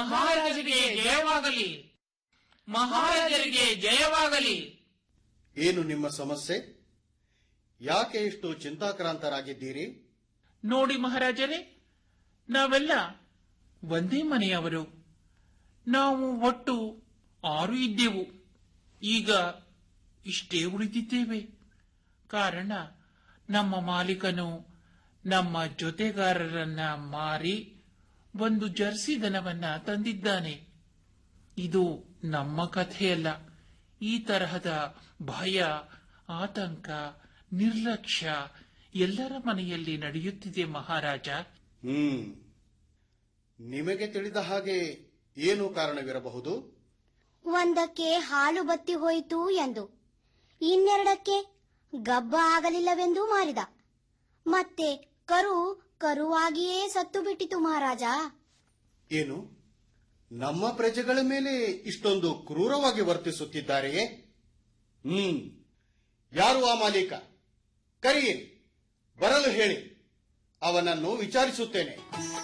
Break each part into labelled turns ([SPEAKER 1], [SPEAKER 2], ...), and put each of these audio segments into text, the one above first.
[SPEAKER 1] ಮಹಾರಾಜರಿಗೆ ಜಯವಾಗಲಿ ಮಹಾರಾಜರಿಗೆ ಜಯವಾಗಲಿ
[SPEAKER 2] ಏನು ನಿಮ್ಮ ಸಮಸ್ಯೆ ಯಾಕೆ ಇಷ್ಟು ಚಿಂತಾಕ್ರಾಂತರಾಗಿದ್ದೀರಿ
[SPEAKER 1] ನೋಡಿ ಮಹಾರಾಜರೇ ನಾವೆಲ್ಲ ಒಂದೇ ಮನೆಯವರು ನಾವು ಒಟ್ಟು ಆರು ಇದ್ದೆವು ಈಗ ಇಷ್ಟೇ ಉಳಿದಿದ್ದೇವೆ ಕಾರಣ ನಮ್ಮ ಮಾಲೀಕನು ನಮ್ಮ ಜೊತೆಗಾರರನ್ನ ಮಾರಿ ಒಂದು ಜರ್ಸಿ ದನವನ್ನ ತಂದಿದ್ದಾನೆ ಇದು ನಮ್ಮ ಕಥೆಯಲ್ಲ ಈ ತರಹದ ಭಯ ಆತಂಕ ನಿರ್ಲಕ್ಷ್ಯ ಎಲ್ಲರ ಮನೆಯಲ್ಲಿ ನಡೆಯುತ್ತಿದೆ ಮಹಾರಾಜ
[SPEAKER 2] ಹ್ಮ್ ನಿಮಗೆ ತಿಳಿದ ಹಾಗೆ ಏನು ಕಾರಣವಿರಬಹುದು
[SPEAKER 3] ಒಂದಕ್ಕೆ ಹಾಲು ಬತ್ತಿ ಹೋಯಿತು ಎಂದು ಇನ್ನೆರಡಕ್ಕೆ ಗಬ್ಬ ಆಗಲಿಲ್ಲವೆಂದು ಮಾರಿದ ಮತ್ತೆ ಕರು ಕರುವಾಗಿಯೇ ಸತ್ತು ಬಿಟ್ಟಿತು ಮಹಾರಾಜ
[SPEAKER 2] ಏನು ನಮ್ಮ ಪ್ರಜೆಗಳ ಮೇಲೆ ಇಷ್ಟೊಂದು ಕ್ರೂರವಾಗಿ ವರ್ತಿಸುತ್ತಿದ್ದಾರೆಯೇ ಹ್ಮ್ ಯಾರು ಆ ಮಾಲೀಕ ಕರೆಯಿರಿ ಬರಲು ಹೇಳಿ ಅವನನ್ನು ವಿಚಾರಿಸುತ್ತೇನೆ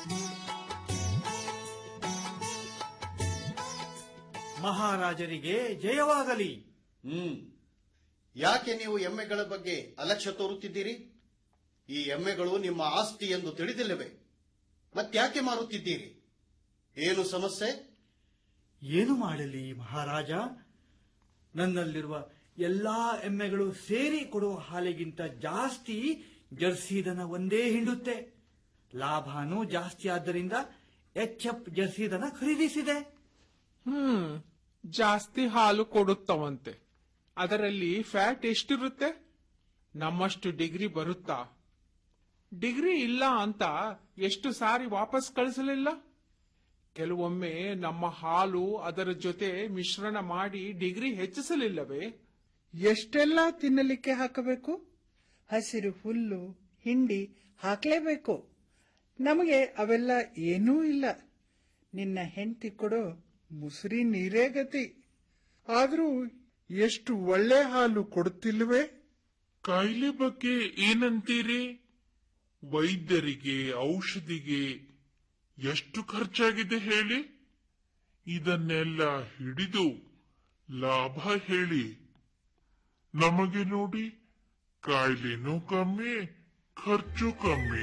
[SPEAKER 4] ಮಹಾರಾಜರಿಗೆ ಜಯವಾಗಲಿ
[SPEAKER 2] ಹ್ಮ್ ಯಾಕೆ ನೀವು ಎಮ್ಮೆಗಳ ಬಗ್ಗೆ ಅಲಕ್ಷ್ಯ ತೋರುತ್ತಿದ್ದೀರಿ ಈ ಎಮ್ಮೆಗಳು ನಿಮ್ಮ ಆಸ್ತಿ ಎಂದು ತಿಳಿದಿಲ್ಲವೇ ಮತ್ತ್ಯಾಕೆ ಮಾರುತ್ತಿದ್ದೀರಿ ಏನು ಸಮಸ್ಯೆ
[SPEAKER 4] ಏನು ಮಾಡಲಿ ಮಹಾರಾಜ ನನ್ನಲ್ಲಿರುವ ಎಲ್ಲಾ ಎಮ್ಮೆಗಳು ಸೇರಿ ಕೊಡುವ ಹಾಲಿಗಿಂತ ಜಾಸ್ತಿ ಜರ್ಸಿ ದನ ಒಂದೇ ಹಿಂಡುತ್ತೆ ಲಾಭನೂ ಜಾಸ್ತಿ ಆದ್ದರಿಂದ ಎಚ್ ಎಫ್ ಜರ್ಸಿ ದನ ಖರೀದಿಸಿದೆ
[SPEAKER 5] ಹ್ಮ್ ಜಾಸ್ತಿ ಹಾಲು ಕೊಡುತ್ತವಂತೆ ಅದರಲ್ಲಿ ಫ್ಯಾಟ್ ಎಷ್ಟಿರುತ್ತೆ ನಮ್ಮಷ್ಟು ಡಿಗ್ರಿ ಬರುತ್ತಾ ಡಿಗ್ರಿ ಇಲ್ಲ ಅಂತ ಎಷ್ಟು ಸಾರಿ ವಾಪಸ್ ಕಳಿಸಲಿಲ್ಲ ಕೆಲವೊಮ್ಮೆ ನಮ್ಮ ಹಾಲು ಅದರ ಜೊತೆ ಮಿಶ್ರಣ ಮಾಡಿ ಡಿಗ್ರಿ ಹೆಚ್ಚಿಸಲಿಲ್ಲವೇ
[SPEAKER 6] ಎಷ್ಟೆಲ್ಲ ತಿನ್ನಲಿಕ್ಕೆ ಹಾಕಬೇಕು ಹಸಿರು ಹುಲ್ಲು ಹಿಂಡಿ ಹಾಕ್ಲೇಬೇಕು ನಮಗೆ ಅವೆಲ್ಲ ಏನೂ ಇಲ್ಲ ನಿನ್ನ ಹೆಂಡತಿ ಕೊಡೋ ಮುಸುರಿ ನೀರೇ ಗತಿ ಆದ್ರೂ ಎಷ್ಟು ಒಳ್ಳೆ ಹಾಲು ಕೊಡುತ್ತಿಲ್ವೇ
[SPEAKER 7] ಕಾಯಿಲೆ ಬಗ್ಗೆ ಏನಂತೀರಿ ವೈದ್ಯರಿಗೆ ಔಷಧಿಗೆ ಎಷ್ಟು ಖರ್ಚಾಗಿದೆ ಹೇಳಿ ಇದನ್ನೆಲ್ಲ ಹಿಡಿದು ಲಾಭ ಹೇಳಿ ನಮಗೆ ನೋಡಿ ಕಾಯಿಲೆನೂ ಕಮ್ಮಿ ಖರ್ಚು ಕಮ್ಮಿ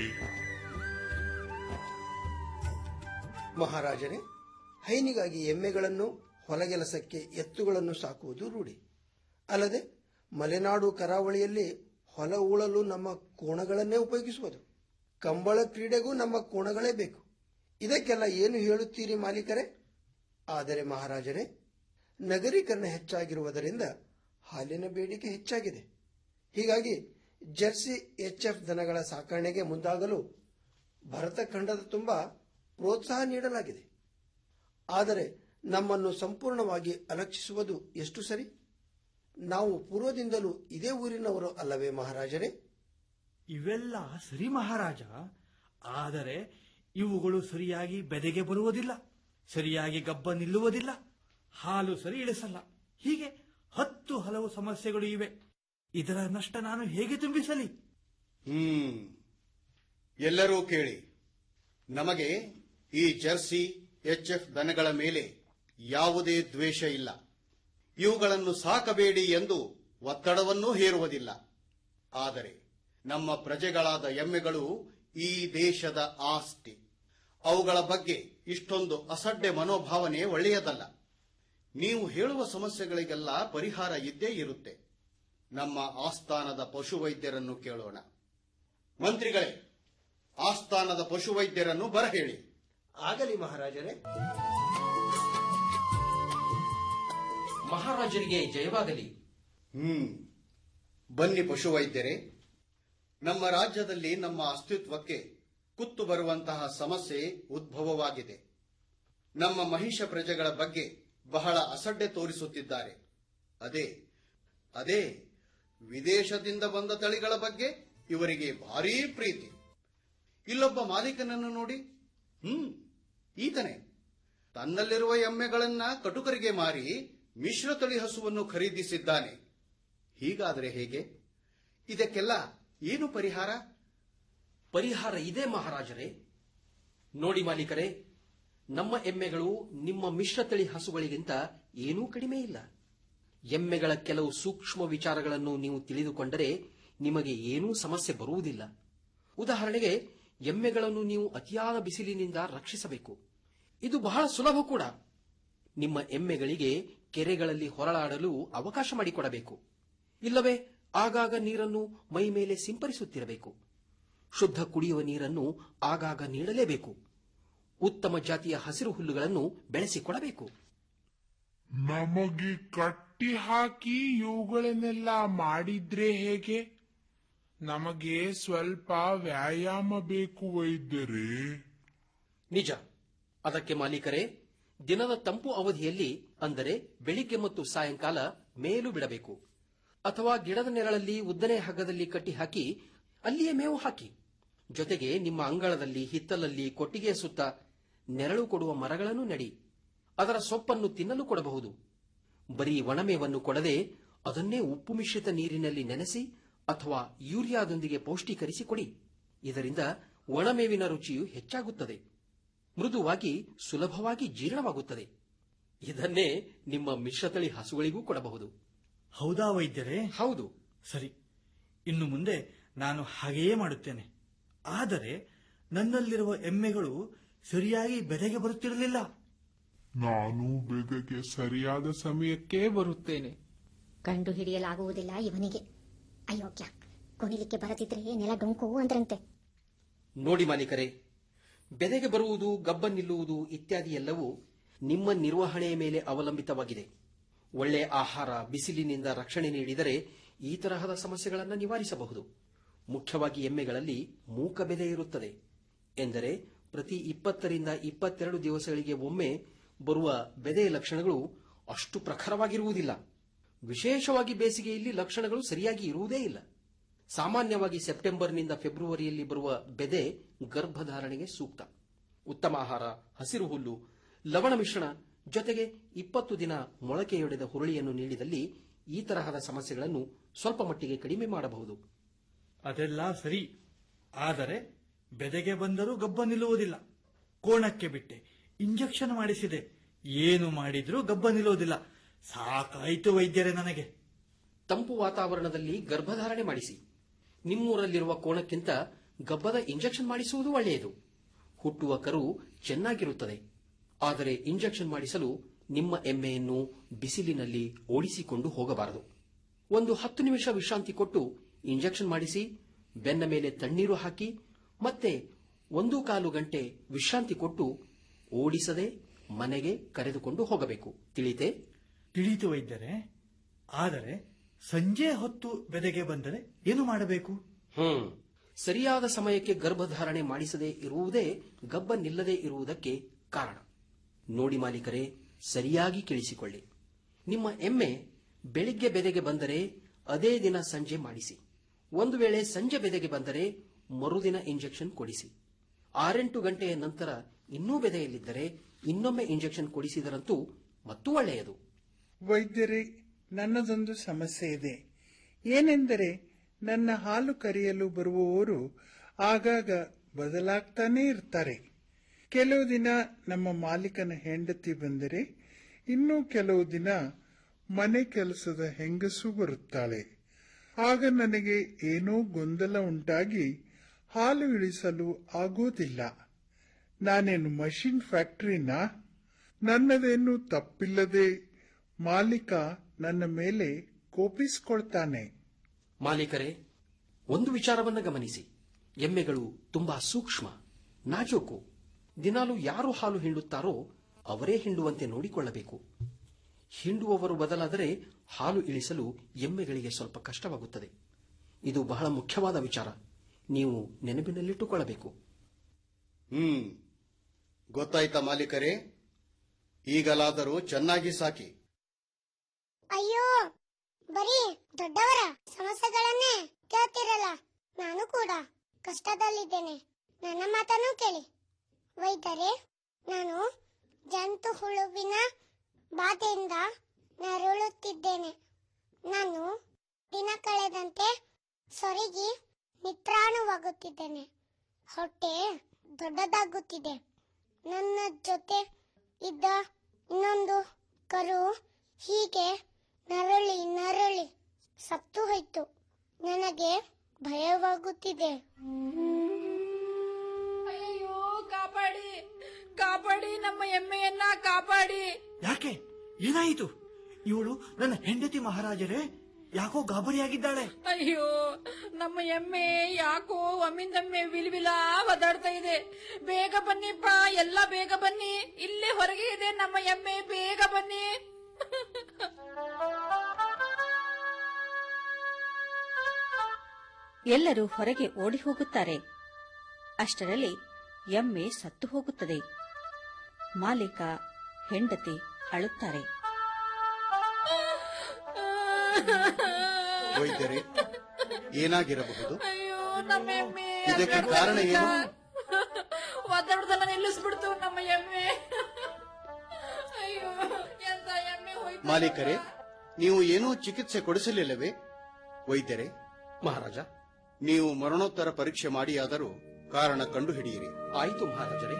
[SPEAKER 8] ಮಹಾರಾಜರೇ ಹೈನಿಗಾಗಿ ಎಮ್ಮೆಗಳನ್ನು ಹೊಲಗೆಲಸಕ್ಕೆ ಎತ್ತುಗಳನ್ನು ಸಾಕುವುದು ರೂಢಿ ಅಲ್ಲದೆ ಮಲೆನಾಡು ಕರಾವಳಿಯಲ್ಲಿ ಹೊಲ ಉಳಲು ನಮ್ಮ ಕೋಣಗಳನ್ನೇ ಉಪಯೋಗಿಸುವುದು ಕಂಬಳ ಕ್ರೀಡೆಗೂ ನಮ್ಮ ಕೋಣಗಳೇ ಬೇಕು ಇದಕ್ಕೆಲ್ಲ ಏನು ಹೇಳುತ್ತೀರಿ ಮಾಲೀಕರೇ ಆದರೆ ಮಹಾರಾಜರೇ ನಗರೀಕರಣ ಹೆಚ್ಚಾಗಿರುವುದರಿಂದ ಹಾಲಿನ ಬೇಡಿಕೆ ಹೆಚ್ಚಾಗಿದೆ ಹೀಗಾಗಿ ಜರ್ಸಿ ಎಚ್ಎಫ್ ದನಗಳ ಸಾಕಣೆಗೆ ಮುಂದಾಗಲು ಭರತ ಖಂಡದ ತುಂಬ ಪ್ರೋತ್ಸಾಹ ನೀಡಲಾಗಿದೆ ಆದರೆ ನಮ್ಮನ್ನು ಸಂಪೂರ್ಣವಾಗಿ ಅಲಕ್ಷಿಸುವುದು ಎಷ್ಟು ಸರಿ ನಾವು ಪೂರ್ವದಿಂದಲೂ ಇದೇ ಊರಿನವರು ಅಲ್ಲವೇ ಮಹಾರಾಜರೇ
[SPEAKER 4] ಇವೆಲ್ಲ ಸರಿ ಮಹಾರಾಜ ಆದರೆ ಇವುಗಳು ಸರಿಯಾಗಿ ಬೆದೆಗೆ ಬರುವುದಿಲ್ಲ ಸರಿಯಾಗಿ ಗಬ್ಬ ನಿಲ್ಲುವುದಿಲ್ಲ ಹಾಲು ಸರಿ ಇಳಿಸಲ್ಲ ಹೀಗೆ ಹತ್ತು ಹಲವು ಸಮಸ್ಯೆಗಳು ಇವೆ ಇದರ ನಷ್ಟ ನಾನು ಹೇಗೆ ತುಂಬಿಸಲಿ
[SPEAKER 2] ಹ್ಮ್ ಎಲ್ಲರೂ ಕೇಳಿ ನಮಗೆ ಈ ಜರ್ಸಿ ಎಚ್ಎಫ್ ದನಗಳ ಮೇಲೆ ಯಾವುದೇ ದ್ವೇಷ ಇಲ್ಲ ಇವುಗಳನ್ನು ಸಾಕಬೇಡಿ ಎಂದು ಒತ್ತಡವನ್ನೂ ಹೇರುವುದಿಲ್ಲ ಆದರೆ ನಮ್ಮ ಪ್ರಜೆಗಳಾದ ಎಮ್ಮೆಗಳು ಈ ದೇಶದ ಆಸ್ತಿ ಅವುಗಳ ಬಗ್ಗೆ ಇಷ್ಟೊಂದು ಅಸಡ್ಡೆ ಮನೋಭಾವನೆ ಒಳ್ಳೆಯದಲ್ಲ ನೀವು ಹೇಳುವ ಸಮಸ್ಯೆಗಳಿಗೆಲ್ಲ ಪರಿಹಾರ ಇದ್ದೇ ಇರುತ್ತೆ ನಮ್ಮ ಆಸ್ಥಾನದ ಪಶುವೈದ್ಯರನ್ನು ಕೇಳೋಣ ಮಂತ್ರಿಗಳೇ ಆಸ್ಥಾನದ ಪಶುವೈದ್ಯರನ್ನು ಬರಹೇಳಿ
[SPEAKER 8] ಆಗಲಿ ಮಹಾರಾಜರೇ
[SPEAKER 9] ಮಹಾರಾಜರಿಗೆ ಜಯವಾಗಲಿ
[SPEAKER 2] ಹ್ಮ್ ಬನ್ನಿ ಪಶುವೈದ್ಯರೇ ನಮ್ಮ ರಾಜ್ಯದಲ್ಲಿ ನಮ್ಮ ಅಸ್ತಿತ್ವಕ್ಕೆ ಕುತ್ತು ಬರುವಂತಹ ಸಮಸ್ಯೆ ಉದ್ಭವವಾಗಿದೆ ನಮ್ಮ ಮಹಿಷ ಪ್ರಜೆಗಳ ಬಗ್ಗೆ ಬಹಳ ಅಸಡ್ಡೆ ತೋರಿಸುತ್ತಿದ್ದಾರೆ ಅದೇ ಅದೇ ವಿದೇಶದಿಂದ ಬಂದ ತಳಿಗಳ ಬಗ್ಗೆ ಇವರಿಗೆ ಭಾರೀ ಪ್ರೀತಿ ಇಲ್ಲೊಬ್ಬ ಮಾಲೀಕನನ್ನು ನೋಡಿ ಹ್ಮ್ ಈತನೇ ತನ್ನಲ್ಲಿರುವ ಎಮ್ಮೆಗಳನ್ನ ಕಟುಕರಿಗೆ ಮಾರಿ ಮಿಶ್ರ ತಳಿ ಹಸುವನ್ನು ಖರೀದಿಸಿದ್ದಾನೆ ಹೀಗಾದರೆ ಹೇಗೆ ಇದಕ್ಕೆಲ್ಲ ಏನು ಪರಿಹಾರ
[SPEAKER 9] ಪರಿಹಾರ ಇದೆ ಮಹಾರಾಜರೇ ನೋಡಿ ಮಾಲೀಕರೇ ನಮ್ಮ ಎಮ್ಮೆಗಳು ನಿಮ್ಮ ಮಿಶ್ರತಳಿ ಹಸುಗಳಿಗಿಂತ ಏನೂ ಕಡಿಮೆ ಇಲ್ಲ ಎಮ್ಮೆಗಳ ಕೆಲವು ಸೂಕ್ಷ್ಮ ವಿಚಾರಗಳನ್ನು ನೀವು ತಿಳಿದುಕೊಂಡರೆ ನಿಮಗೆ ಏನೂ ಸಮಸ್ಯೆ ಬರುವುದಿಲ್ಲ ಉದಾಹರಣೆಗೆ ಎಮ್ಮೆಗಳನ್ನು ನೀವು ಅತಿಯಾದ ಬಿಸಿಲಿನಿಂದ ರಕ್ಷಿಸಬೇಕು ಇದು ಬಹಳ ಸುಲಭ ಕೂಡ ನಿಮ್ಮ ಎಮ್ಮೆಗಳಿಗೆ ಕೆರೆಗಳಲ್ಲಿ ಹೊರಳಾಡಲು ಅವಕಾಶ ಮಾಡಿಕೊಡಬೇಕು ಇಲ್ಲವೇ ಆಗಾಗ ನೀರನ್ನು ಮೈ ಮೇಲೆ ಸಿಂಪರಿಸುತ್ತಿರಬೇಕು ಶುದ್ಧ ಕುಡಿಯುವ ನೀರನ್ನು ಆಗಾಗ ನೀಡಲೇಬೇಕು ಉತ್ತಮ ಜಾತಿಯ ಹಸಿರು ಹುಲ್ಲುಗಳನ್ನು ಬೆಳೆಸಿಕೊಡಬೇಕು
[SPEAKER 7] ನಮಗೆ ಕಟ್ಟಿ ಹಾಕಿ ಇವುಗಳನ್ನೆಲ್ಲ ಮಾಡಿದ್ರೆ ಹೇಗೆ ನಮಗೆ ಸ್ವಲ್ಪ ವ್ಯಾಯಾಮ ಬೇಕು ವೈದ್ಯರೇ
[SPEAKER 9] ನಿಜ ಅದಕ್ಕೆ ಮಾಲೀಕರೇ ದಿನದ ತಂಪು ಅವಧಿಯಲ್ಲಿ ಅಂದರೆ ಬೆಳಿಗ್ಗೆ ಮತ್ತು ಸಾಯಂಕಾಲ ಮೇಲು ಬಿಡಬೇಕು ಅಥವಾ ಗಿಡದ ನೆರಳಲ್ಲಿ ಉದ್ದನೆ ಹಗ್ಗದಲ್ಲಿ ಕಟ್ಟಿ ಹಾಕಿ ಅಲ್ಲಿಯೇ ಮೇವು ಹಾಕಿ ಜೊತೆಗೆ ನಿಮ್ಮ ಅಂಗಳದಲ್ಲಿ ಹಿತ್ತಲಲ್ಲಿ ಕೊಟ್ಟಿಗೆಯ ಸುತ್ತ ನೆರಳು ಕೊಡುವ ಮರಗಳನ್ನು ನೆಡಿ ಅದರ ಸೊಪ್ಪನ್ನು ತಿನ್ನಲು ಕೊಡಬಹುದು ಬರೀ ಒಣಮೇವನ್ನು ಕೊಡದೆ ಅದನ್ನೇ ಉಪ್ಪು ಮಿಶ್ರಿತ ನೀರಿನಲ್ಲಿ ನೆನೆಸಿ ಅಥವಾ ಯೂರಿಯಾದೊಂದಿಗೆ ಪೌಷ್ಟೀಕರಿಸಿ ಕೊಡಿ ಇದರಿಂದ ಒಣಮೇವಿನ ರುಚಿಯು ಹೆಚ್ಚಾಗುತ್ತದೆ ಮೃದುವಾಗಿ ಸುಲಭವಾಗಿ ಜೀರ್ಣವಾಗುತ್ತದೆ ಇದನ್ನೇ ನಿಮ್ಮ ಮಿಶ್ರತಳಿ ಹಸುಗಳಿಗೂ ಕೊಡಬಹುದು
[SPEAKER 4] ಹೌದಾ ವೈದ್ಯರೇ
[SPEAKER 9] ಹೌದು
[SPEAKER 4] ಸರಿ ಇನ್ನು ಮುಂದೆ ನಾನು ಹಾಗೆಯೇ ಮಾಡುತ್ತೇನೆ ಆದರೆ ನನ್ನಲ್ಲಿರುವ ಎಮ್ಮೆಗಳು ಸರಿಯಾಗಿ ಬೆದೆಗೆ ಬರುತ್ತಿರಲಿಲ್ಲ
[SPEAKER 7] ನಾನು ಬೆದಗೆ ಸರಿಯಾದ ಸಮಯಕ್ಕೆ ಬರುತ್ತೇನೆ
[SPEAKER 3] ಕಂಡು ಹಿಡಿಯಲಾಗುವುದಿಲ್ಲ ಇವನಿಗೆ ಅಯೋಗ್ಯ ಕುಣಿಲಿಕ್ಕೆ ಬರದಿದ್ರೆ ನೆಲ ಡೊಂಕು ಅಂದ್ರಂತೆ
[SPEAKER 9] ನೋಡಿ ಮಾಲೀಕರೇ ಬೆದೆಗೆ ಬರುವುದು ಗಬ್ಬ ನಿಲ್ಲುವುದು ಇತ್ಯಾದಿ ಎಲ್ಲವೂ ನಿಮ್ಮ ನಿರ್ವಹಣೆಯ ಮೇಲೆ ಅವಲಂಬಿತವಾಗಿದೆ ಒಳ್ಳೆ ಆಹಾರ ಬಿಸಿಲಿನಿಂದ ರಕ್ಷಣೆ ನೀಡಿದರೆ ಈ ತರಹದ ಸಮಸ್ಯೆಗಳನ್ನು ನಿವಾರಿಸಬಹುದು ಮುಖ್ಯವಾಗಿ ಎಮ್ಮೆಗಳಲ್ಲಿ ಮೂಕ ಬೆದೆ ಇರುತ್ತದೆ ಎಂದರೆ ಪ್ರತಿ ಇಪ್ಪತ್ತರಿಂದ ಇಪ್ಪತ್ತೆರಡು ದಿವಸಗಳಿಗೆ ಒಮ್ಮೆ ಬರುವ ಬೆದೆಯ ಲಕ್ಷಣಗಳು ಅಷ್ಟು ಪ್ರಖರವಾಗಿರುವುದಿಲ್ಲ ವಿಶೇಷವಾಗಿ ಬೇಸಿಗೆಯಲ್ಲಿ ಲಕ್ಷಣಗಳು ಸರಿಯಾಗಿ ಇರುವುದೇ ಇಲ್ಲ ಸಾಮಾನ್ಯವಾಗಿ ಸೆಪ್ಟೆಂಬರ್ನಿಂದ ಫೆಬ್ರವರಿಯಲ್ಲಿ ಬರುವ ಬೆದೆ ಗರ್ಭಧಾರಣೆಗೆ ಸೂಕ್ತ ಉತ್ತಮ ಆಹಾರ ಹಸಿರು ಹುಲ್ಲು ಲವಣ ಮಿಶ್ರಣ ಜೊತೆಗೆ ಇಪ್ಪತ್ತು ದಿನ ಮೊಳಕೆಯೊಡೆದ ಹುರುಳಿಯನ್ನು ನೀಡಿದಲ್ಲಿ ಈ ತರಹದ ಸಮಸ್ಯೆಗಳನ್ನು ಸ್ವಲ್ಪ ಮಟ್ಟಿಗೆ ಕಡಿಮೆ ಮಾಡಬಹುದು
[SPEAKER 4] ಅದೆಲ್ಲ ಸರಿ ಆದರೆ ಬೆದೆಗೆ ಬಂದರೂ ಗಬ್ಬ ನಿಲ್ಲುವುದಿಲ್ಲ ಕೋಣಕ್ಕೆ ಬಿಟ್ಟೆ ಇಂಜೆಕ್ಷನ್ ಮಾಡಿಸಿದೆ ಏನು ಮಾಡಿದ್ರೂ ಗಬ್ಬ ನಿಲ್ಲುವುದಿಲ್ಲ ಸಾಕಾಯಿತು ವೈದ್ಯರೇ ನನಗೆ
[SPEAKER 9] ತಂಪು ವಾತಾವರಣದಲ್ಲಿ ಗರ್ಭಧಾರಣೆ ಮಾಡಿಸಿ ನಿಮ್ಮೂರಲ್ಲಿರುವ ಕೋಣಕ್ಕಿಂತ ಗಬ್ಬದ ಇಂಜೆಕ್ಷನ್ ಮಾಡಿಸುವುದು ಒಳ್ಳೆಯದು ಹುಟ್ಟುವ ಕರು ಚೆನ್ನಾಗಿರುತ್ತದೆ ಆದರೆ ಇಂಜೆಕ್ಷನ್ ಮಾಡಿಸಲು ನಿಮ್ಮ ಎಮ್ಮೆಯನ್ನು ಬಿಸಿಲಿನಲ್ಲಿ ಓಡಿಸಿಕೊಂಡು ಹೋಗಬಾರದು ಒಂದು ಹತ್ತು ನಿಮಿಷ ವಿಶ್ರಾಂತಿ ಕೊಟ್ಟು ಇಂಜೆಕ್ಷನ್ ಮಾಡಿಸಿ ಬೆನ್ನ ಮೇಲೆ ತಣ್ಣೀರು ಹಾಕಿ ಮತ್ತೆ ಒಂದು ಕಾಲು ಗಂಟೆ ವಿಶ್ರಾಂತಿ ಕೊಟ್ಟು ಓಡಿಸದೆ ಮನೆಗೆ ಕರೆದುಕೊಂಡು ಹೋಗಬೇಕು ತಿಳಿತೆ
[SPEAKER 4] ತಿಳಿಯಿತು ವೈದ್ಯರೇ ಆದರೆ ಸಂಜೆ ಹೊತ್ತು ಬೆದೆಗೆ ಬಂದರೆ ಏನು ಮಾಡಬೇಕು
[SPEAKER 9] ಹ್ಮ್ ಸರಿಯಾದ ಸಮಯಕ್ಕೆ ಗರ್ಭಧಾರಣೆ ಮಾಡಿಸದೇ ಇರುವುದೇ ಗಬ್ಬ ನಿಲ್ಲದೆ ಇರುವುದಕ್ಕೆ ಕಾರಣ ನೋಡಿ ಮಾಲೀಕರೇ ಸರಿಯಾಗಿ ಕೇಳಿಸಿಕೊಳ್ಳಿ ನಿಮ್ಮ ಎಮ್ಮೆ ಬೆಳಿಗ್ಗೆ ಬೆದೆಗೆ ಬಂದರೆ ಅದೇ ದಿನ ಸಂಜೆ ಮಾಡಿಸಿ ಒಂದು ವೇಳೆ ಸಂಜೆ ಬೆದೆಗೆ ಬಂದರೆ ಮರುದಿನ ಇಂಜೆಕ್ಷನ್ ಕೊಡಿಸಿ ಆರೆಂಟು ಗಂಟೆಯ ನಂತರ ಇನ್ನೂ ಬೆದೆಯಲ್ಲಿದ್ದರೆ ಇನ್ನೊಮ್ಮೆ ಇಂಜೆಕ್ಷನ್ ಕೊಡಿಸಿದರಂತೂ ಮತ್ತೂ ಒಳ್ಳೆಯದು
[SPEAKER 6] ವೈದ್ಯರೇ ನನ್ನದೊಂದು ಸಮಸ್ಯೆ ಇದೆ ಏನೆಂದರೆ ನನ್ನ ಹಾಲು ಕರೆಯಲು ಬರುವವರು ಆಗಾಗ ಬದಲಾಗ್ತಾನೇ ಇರ್ತಾರೆ ಕೆಲವು ದಿನ ನಮ್ಮ ಮಾಲೀಕನ ಹೆಂಡತಿ ಬಂದರೆ ಇನ್ನು ಕೆಲವು ದಿನ ಮನೆ ಕೆಲಸದ ಹೆಂಗಸು ಬರುತ್ತಾಳೆ ಆಗ ನನಗೆ ಏನೋ ಗೊಂದಲ ಉಂಟಾಗಿ ಹಾಲು ಇಳಿಸಲು ಆಗೋದಿಲ್ಲ ನಾನೇನು ಮಷಿನ್ ಫ್ಯಾಕ್ಟರಿನಾ ನನ್ನದೇನು ತಪ್ಪಿಲ್ಲದೆ ಮಾಲೀಕ ನನ್ನ ಮೇಲೆ ಕೋಪಿಸಿಕೊಳ್ತಾನೆ
[SPEAKER 9] ಮಾಲೀಕರೇ ಒಂದು ವಿಚಾರವನ್ನ ಗಮನಿಸಿ ಎಮ್ಮೆಗಳು ತುಂಬಾ ಸೂಕ್ಷ್ಮ ನಾಜೂಕು ದಿನಾಲು ಯಾರು ಹಾಲು ಹಿಂಡುತ್ತಾರೋ ಅವರೇ ಹಿಂಡುವಂತೆ ನೋಡಿಕೊಳ್ಳಬೇಕು ಹಿಂಡುವವರು ಬದಲಾದರೆ ಹಾಲು ಇಳಿಸಲು ಎಮ್ಮೆಗಳಿಗೆ ಸ್ವಲ್ಪ ಕಷ್ಟವಾಗುತ್ತದೆ ಇದು ಬಹಳ ಮುಖ್ಯವಾದ ವಿಚಾರ ನೀವು ನೆನಪಿನಲ್ಲಿಟ್ಟುಕೊಳ್ಳಬೇಕು
[SPEAKER 2] ಹ್ಮ್ ಗೊತ್ತಾಯ್ತಾ ಮಾಲೀಕರೇ ಈಗಲಾದರೂ ಚೆನ್ನಾಗಿ ಸಾಕಿ
[SPEAKER 3] ಅಯ್ಯೋ ಬರೀ ದೊಡ್ಡವರ ಸಮಸ್ಯೆಗಳನ್ನೇ ಕೇಳ್ತಿರಲ್ಲ ನಾನು ಕೂಡ ಕಷ್ಟದಲ್ಲಿದ್ದೇನೆ ನನ್ನ ಮಾತನ್ನು ಕೇಳಿ ವೈದ್ಯರೇ ನಾನು ಜಂತು ಹುಳುವಿನ ಬಾಧೆಯಿಂದ ನರಳುತ್ತಿದ್ದೇನೆ ನಾನು ದಿನ ಕಳೆದಂತೆ ಸೊರಗಿ ನಿತ್ರಾಣವಾಗುತ್ತಿದ್ದೇನೆ ಹೊಟ್ಟೆ ದೊಡ್ಡದಾಗುತ್ತಿದೆ
[SPEAKER 10] ನನ್ನ ಜೊತೆ ಇದ್ದ ಇನ್ನೊಂದು ಕರು ಹೀಗೆ ನರಳಿ ನರಳಿ ಸತ್ತು ಹೋಯ್ತು ನನಗೆ ಭಯವಾಗುತ್ತಿದೆ
[SPEAKER 11] ಅಯ್ಯೋ ಕಾಪಾಡಿ ಕಾಪಾಡಿ ನಮ್ಮ ಎಮ್ಮೆಯನ್ನ ಕಾಪಾಡಿ
[SPEAKER 4] ಯಾಕೆ ಏನಾಯಿತು ಇವಳು ನನ್ನ ಹೆಂಡತಿ ಮಹಾರಾಜರೇ ಯಾಕೋ ಗಾಬರಿಯಾಗಿದ್ದಾಳೆ
[SPEAKER 11] ಅಯ್ಯೋ ನಮ್ಮ ಎಮ್ಮೆ ಯಾಕೋ ಒಮ್ಮಿಂದೊಮ್ಮೆ ವಿಲ್ವಿಲ ಒದಾಡ್ತಾ ಇದೆ ಬೇಗ ಬನ್ನಿಪ್ಪ ಎಲ್ಲ ಬೇಗ ಬನ್ನಿ ಇಲ್ಲೇ ಹೊರಗೆ ಇದೆ ನಮ್ಮ ಎಮ್ಮೆ ಬೇಗ ಬನ್ನಿ
[SPEAKER 12] ಎಲ್ಲರೂ ಹೊರಗೆ ಓಡಿ ಹೋಗುತ್ತಾರೆ ಅಷ್ಟರಲ್ಲಿ ಎಮ್ಮೆ ಸತ್ತು ಹೋಗುತ್ತದೆ ಮಾಲೀಕ ಹೆಂಡತಿ ಅಳುತ್ತಾರೆ
[SPEAKER 2] ವೈದ್ಯರೇ ಏನಾಗಿರಬಹುದು
[SPEAKER 11] ಅಯ್ಯೋ ನಮ್ಮ ಎಮ್ಮೆ
[SPEAKER 2] ಇದಕ್ಕೆ ಕಾರಣ ಏನು
[SPEAKER 11] ಒದ್ದಾಡ್ದಲ್ಲ ನಿಲ್ಲಿಸ್ಬಿಡ್ತು ನಮ್ಮ ಎಮ್ಮೆ ಅಯ್ಯೋ ಎಂತ ಎಮ್ಮೆ ಹೋಯ್ತು
[SPEAKER 2] ಮಾಲೀಕರೇ ನೀವು ಏನೂ ಚಿಕಿತ್ಸೆ ಕೊಡಿಸಲಿಲ್ಲವೇ ವೈದ್ಯರೇ
[SPEAKER 9] ಮಹಾರಾಜ
[SPEAKER 2] ನೀವು ಮರಣೋತ್ತರ ಪರೀಕ್ಷೆ ಮಾಡಿಯಾದರೂ ಕಾರಣ ಕಂಡುಹಿಡಿಯಿರಿ
[SPEAKER 9] ಆಯಿತು ಮಹಾರಾಜರೇ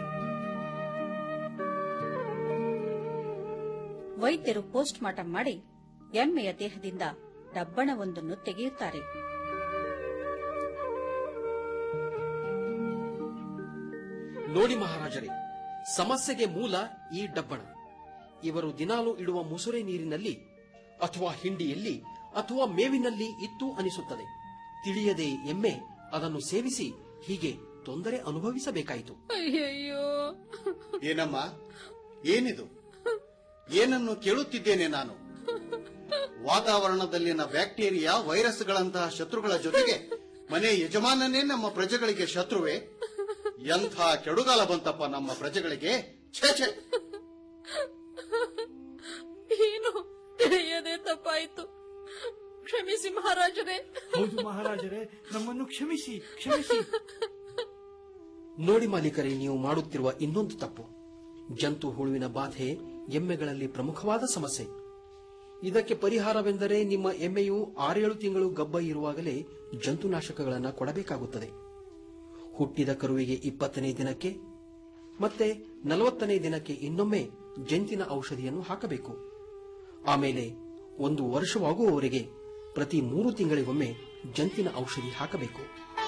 [SPEAKER 12] ವೈದ್ಯರು ಪೋಸ್ಟ್ ಮಾರ್ಟಂ ಮಾಡಿ ಎಮ್ಮೆಯ ದೇಹದಿಂದ ಡಬ್ಬಣವೊಂದನ್ನು ತೆಗೆಯುತ್ತಾರೆ
[SPEAKER 9] ನೋಡಿ ಮಹಾರಾಜರೇ ಸಮಸ್ಯೆಗೆ ಮೂಲ ಈ ಡಬ್ಬಣ ಇವರು ದಿನಾಲು ಇಡುವ ಮುಸುರೆ ನೀರಿನಲ್ಲಿ ಅಥವಾ ಹಿಂಡಿಯಲ್ಲಿ ಅಥವಾ ಮೇವಿನಲ್ಲಿ ಇತ್ತು ಅನಿಸುತ್ತದೆ ತಿಳಿಯದೆ ಎಮ್ಮೆ ಅದನ್ನು ಸೇವಿಸಿ ಹೀಗೆ ತೊಂದರೆ ಅನುಭವಿಸಬೇಕಾಯಿತು
[SPEAKER 11] ಅಯ್ಯಯ್ಯೋ
[SPEAKER 2] ಏನಮ್ಮ ಏನಿದು ಏನನ್ನು ಕೇಳುತ್ತಿದ್ದೇನೆ ನಾನು ವಾತಾವರಣದಲ್ಲಿನ ಬ್ಯಾಕ್ಟೀರಿಯಾ ವೈರಸ್ಗಳಂತಹ ಶತ್ರುಗಳ ಜೊತೆಗೆ ಮನೆ ಯಜಮಾನನೇ ನಮ್ಮ ಪ್ರಜೆಗಳಿಗೆ ಶತ್ರುವೆ ಎಂಥ ಕೆಡುಗಾಲ ಬಂತಪ್ಪ ನಮ್ಮ ಪ್ರಜೆಗಳಿಗೆ ಛೇ ಛೇ
[SPEAKER 11] ಏನು ತಿಳಿಯದೆ ತಪ್ಪಾಯಿತು ಕ್ಷಮಿಸಿ ಮಹಾರಾಜರೇ
[SPEAKER 4] ಹೌದು ಮಹಾರಾಜರೇ ನಮ್ಮನ್ನು ಕ್ಷಮಿಸಿ ಕ್ಷಮಿಸಿ
[SPEAKER 9] ನೋಡಿ ಮಾಲೀಕರೇ ನೀವು ಮಾಡುತ್ತಿರುವ ಇನ್ನೊಂದು ತಪ್ಪು ಜಂತು ಹುಳುವಿನ ಬಾಧೆ ಎಮ್ಮೆಗಳಲ್ಲಿ ಪ್ರಮುಖವಾದ ಸಮಸ್ಯೆ ಇದಕ್ಕೆ ಪರಿಹಾರವೆಂದರೆ ನಿಮ್ಮ ಎಮ್ಮೆಯು ಆರೇಳು ತಿಂಗಳು ಗಬ್ಬ ಇರುವಾಗಲೇ ಜಂತುನಾಶಕಗಳನ್ನು ಕೊಡಬೇಕಾಗುತ್ತದೆ ಹುಟ್ಟಿದ ಕರುವಿಗೆ ಇಪ್ಪತ್ತನೇ ದಿನಕ್ಕೆ ಮತ್ತೆ ನಲವತ್ತನೇ ದಿನಕ್ಕೆ ಇನ್ನೊಮ್ಮೆ ಜಂತಿನ ಔಷಧಿಯನ್ನು ಹಾಕಬೇಕು ಆಮೇಲೆ ಒಂದು ವರ್ಷವಾಗುವವರೆಗೆ ಪ್ರತಿ ಮೂರು ತಿಂಗಳಿಗೊಮ್ಮೆ ಜಂತಿನ ಔಷಧಿ ಹಾಕಬೇಕು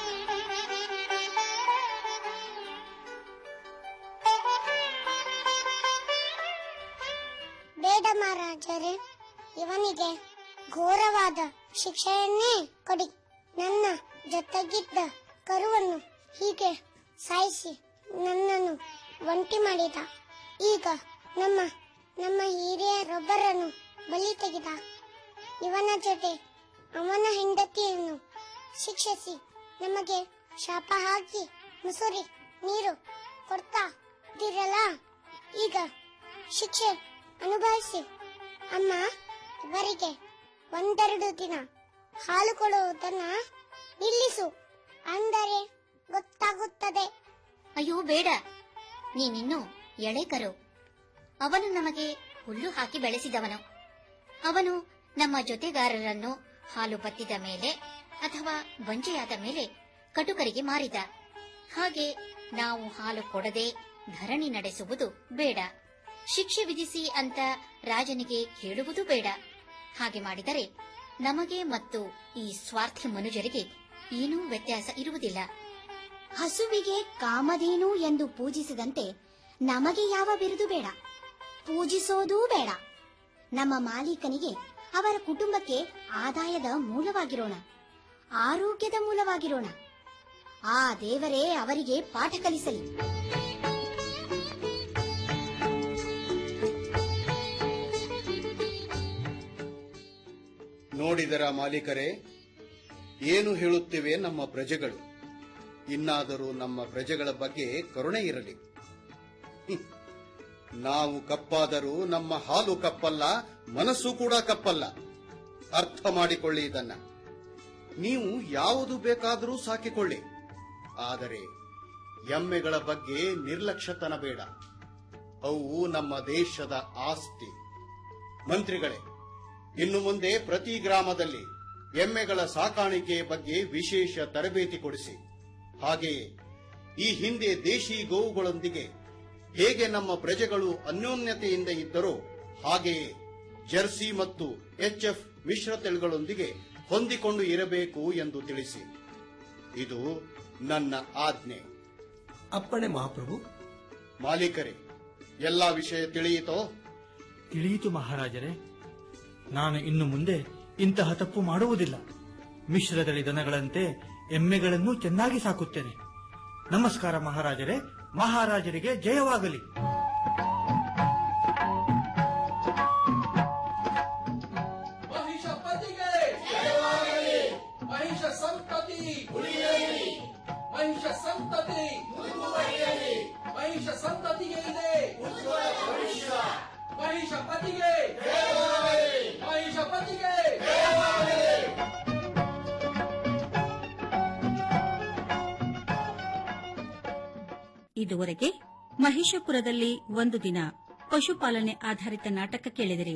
[SPEAKER 10] ಬೇಡ ಮಹಾರಾಜರೇ ಇವನಿಗೆ ಘೋರವಾದ ಶಿಕ್ಷೆಯನ್ನೇ ಕೊಡಿ ನನ್ನ ಜೊತೆಗಿದ್ದ ಕರುವನ್ನು ಹೀಗೆ ಸಾಯಿಸಿ ನನ್ನನ್ನು ಒಂಟಿ ಮಾಡಿದ ಈಗ ನಮ್ಮ ನಮ್ಮ ಹಿರಿಯರೊಬ್ಬರನ್ನು ಬಲಿ ತೆಗೆದ ಇವನ ಜೊತೆ ಅವನ ಹೆಂಡತಿಯನ್ನು ಶಿಕ್ಷಿಸಿ ನಮಗೆ ಶಾಪ ಹಾಕಿ ಮುಸುರಿ ನೀರು ಕೊಡ್ತಾ ಇದ್ದೀರಲ್ಲ ಈಗ ಶಿಕ್ಷೆ ಅನುಭವಿಸಿ ಅಮ್ಮ ಇವರಿಗೆ ಒಂದೆರಡು ದಿನ ಹಾಲು ಕೊಡುವುದನ್ನ ನಿಲ್ಲಿಸು ಅಂದರೆ ಗೊತ್ತಾಗುತ್ತದೆ
[SPEAKER 3] ಅಯ್ಯೋ ಬೇಡ ನೀನಿನ್ನು ಎಳೆ ಕರು ಅವನು ನಮಗೆ ಹುಲ್ಲು ಹಾಕಿ ಬೆಳೆಸಿದವನು ಅವನು ನಮ್ಮ ಜೊತೆಗಾರರನ್ನು ಹಾಲು ಬತ್ತಿದ ಮೇಲೆ ಅಥವಾ ಬಂಜೆಯಾದ ಮೇಲೆ ಕಟುಕರಿಗೆ ಮಾರಿದ ಹಾಗೆ ನಾವು ಹಾಲು ಕೊಡದೆ ಧರಣಿ ನಡೆಸುವುದು ಬೇಡ ಶಿಕ್ಷೆ ವಿಧಿಸಿ ಅಂತ ರಾಜನಿಗೆ ಕೇಳುವುದು ಬೇಡ ಹಾಗೆ ಮಾಡಿದರೆ ನಮಗೆ ಮತ್ತು ಈ ಸ್ವಾರ್ಥಿ ಮನುಜರಿಗೆ ಏನೂ ವ್ಯತ್ಯಾಸ ಇರುವುದಿಲ್ಲ ಹಸುವಿಗೆ ಕಾಮಧೇನು ಎಂದು ಪೂಜಿಸಿದಂತೆ ನಮಗೆ ಯಾವ ಬಿರುದು ಬೇಡ ಪೂಜಿಸೋದೂ ಬೇಡ ನಮ್ಮ ಮಾಲೀಕನಿಗೆ ಅವರ ಕುಟುಂಬಕ್ಕೆ ಆದಾಯದ ಮೂಲವಾಗಿರೋಣ ಆರೋಗ್ಯದ ಮೂಲವಾಗಿರೋಣ ಆ ದೇವರೇ ಅವರಿಗೆ ಪಾಠ ಕಲಿಸಲಿ
[SPEAKER 2] ನೋಡಿದರ ಮಾಲೀಕರೇ ಏನು ಹೇಳುತ್ತಿವೆ ನಮ್ಮ ಪ್ರಜೆಗಳು ಇನ್ನಾದರೂ ನಮ್ಮ ಪ್ರಜೆಗಳ ಬಗ್ಗೆ ಕರುಣೆ ಇರಲಿ ಹ್ಮ್. ನಾವು ಕಪ್ಪಾದರೂ ನಮ್ಮ ಹಾಲು ಕಪ್ಪಲ್ಲ ಮನಸ್ಸು ಕೂಡ ಕಪ್ಪಲ್ಲ ಅರ್ಥ ಮಾಡಿಕೊಳ್ಳಿ ಇದನ್ನ ನೀವು ಯಾವುದು ಬೇಕಾದರೂ ಸಾಕಿಕೊಳ್ಳಿ ಆದರೆ ಎಮ್ಮೆಗಳ ಬಗ್ಗೆ ನಿರ್ಲಕ್ಷ್ಯತನ ಬೇಡ ಅವು ನಮ್ಮ ದೇಶದ ಆಸ್ತಿ ಮಂತ್ರಿಗಳೇ ಇನ್ನು ಮುಂದೆ ಪ್ರತಿ ಗ್ರಾಮದಲ್ಲಿ ಎಮ್ಮೆಗಳ ಸಾಕಾಣಿಕೆ ಬಗ್ಗೆ ವಿಶೇಷ ತರಬೇತಿ ಕೊಡಿಸಿ ಹಾಗೆಯೇ ಈ ಹಿಂದೆ ದೇಶಿ ಗೋವುಗಳೊಂದಿಗೆ ಹೇಗೆ ನಮ್ಮ ಪ್ರಜೆಗಳು ಅನ್ಯೋನ್ಯತೆಯಿಂದ ಇದ್ದರೋ ಹಾಗೆಯೇ ಜರ್ಸಿ ಮತ್ತು ಎಚ್ಎಫ್ ಮಿಶ್ರ ತಳಿಗಳೊಂದಿಗೆ ಹೊಂದಿಕೊಂಡು ಇರಬೇಕು ಎಂದು ತಿಳಿಸಿ ಇದು ನನ್ನ ಆಜ್ಞೆ
[SPEAKER 8] ಅಪ್ಪಣೆ ಮಹಾಪ್ರಭು
[SPEAKER 2] ಮಾಲೀಕರೇ ಎಲ್ಲಾ ವಿಷಯ ತಿಳಿಯಿತೋ
[SPEAKER 4] ತಿಳಿಯಿತು ಮಹಾರಾಜರೇ ನಾನು ಇನ್ನು ಮುಂದೆ ಇಂತಹ ತಪ್ಪು ಮಾಡುವುದಿಲ್ಲ ಮಿಶ್ರದಳಿ ದನಗಳಂತೆ ಎಮ್ಮೆಗಳನ್ನು ಚೆನ್ನಾಗಿ ಸಾಕುತ್ತೇನೆ ನಮಸ್ಕಾರ ಮಹಾರಾಜರೇ ಮಹಾರಾಜರಿಗೆ ಜಯವಾಗಲಿ
[SPEAKER 13] ಮಹಿಷ ಪತಿಗೆ ಮಹಿಷ ಸಂತತಿ ಮಹಿಷ ಸಂತತಿ ಮಹಿಷ ಸಂತತಿಗೆ ಇದೆ ಮಹಿಷ ಪತಿಗೆ ಮಹಿಷ ಪತಿಗೆ
[SPEAKER 12] ಇದುವರೆಗೆ ಮಹಿಷಪುರದಲ್ಲಿ ಒಂದು ದಿನ ಪಶುಪಾಲನೆ ಆಧಾರಿತ ನಾಟಕ ಕೇಳಿದಿರಿ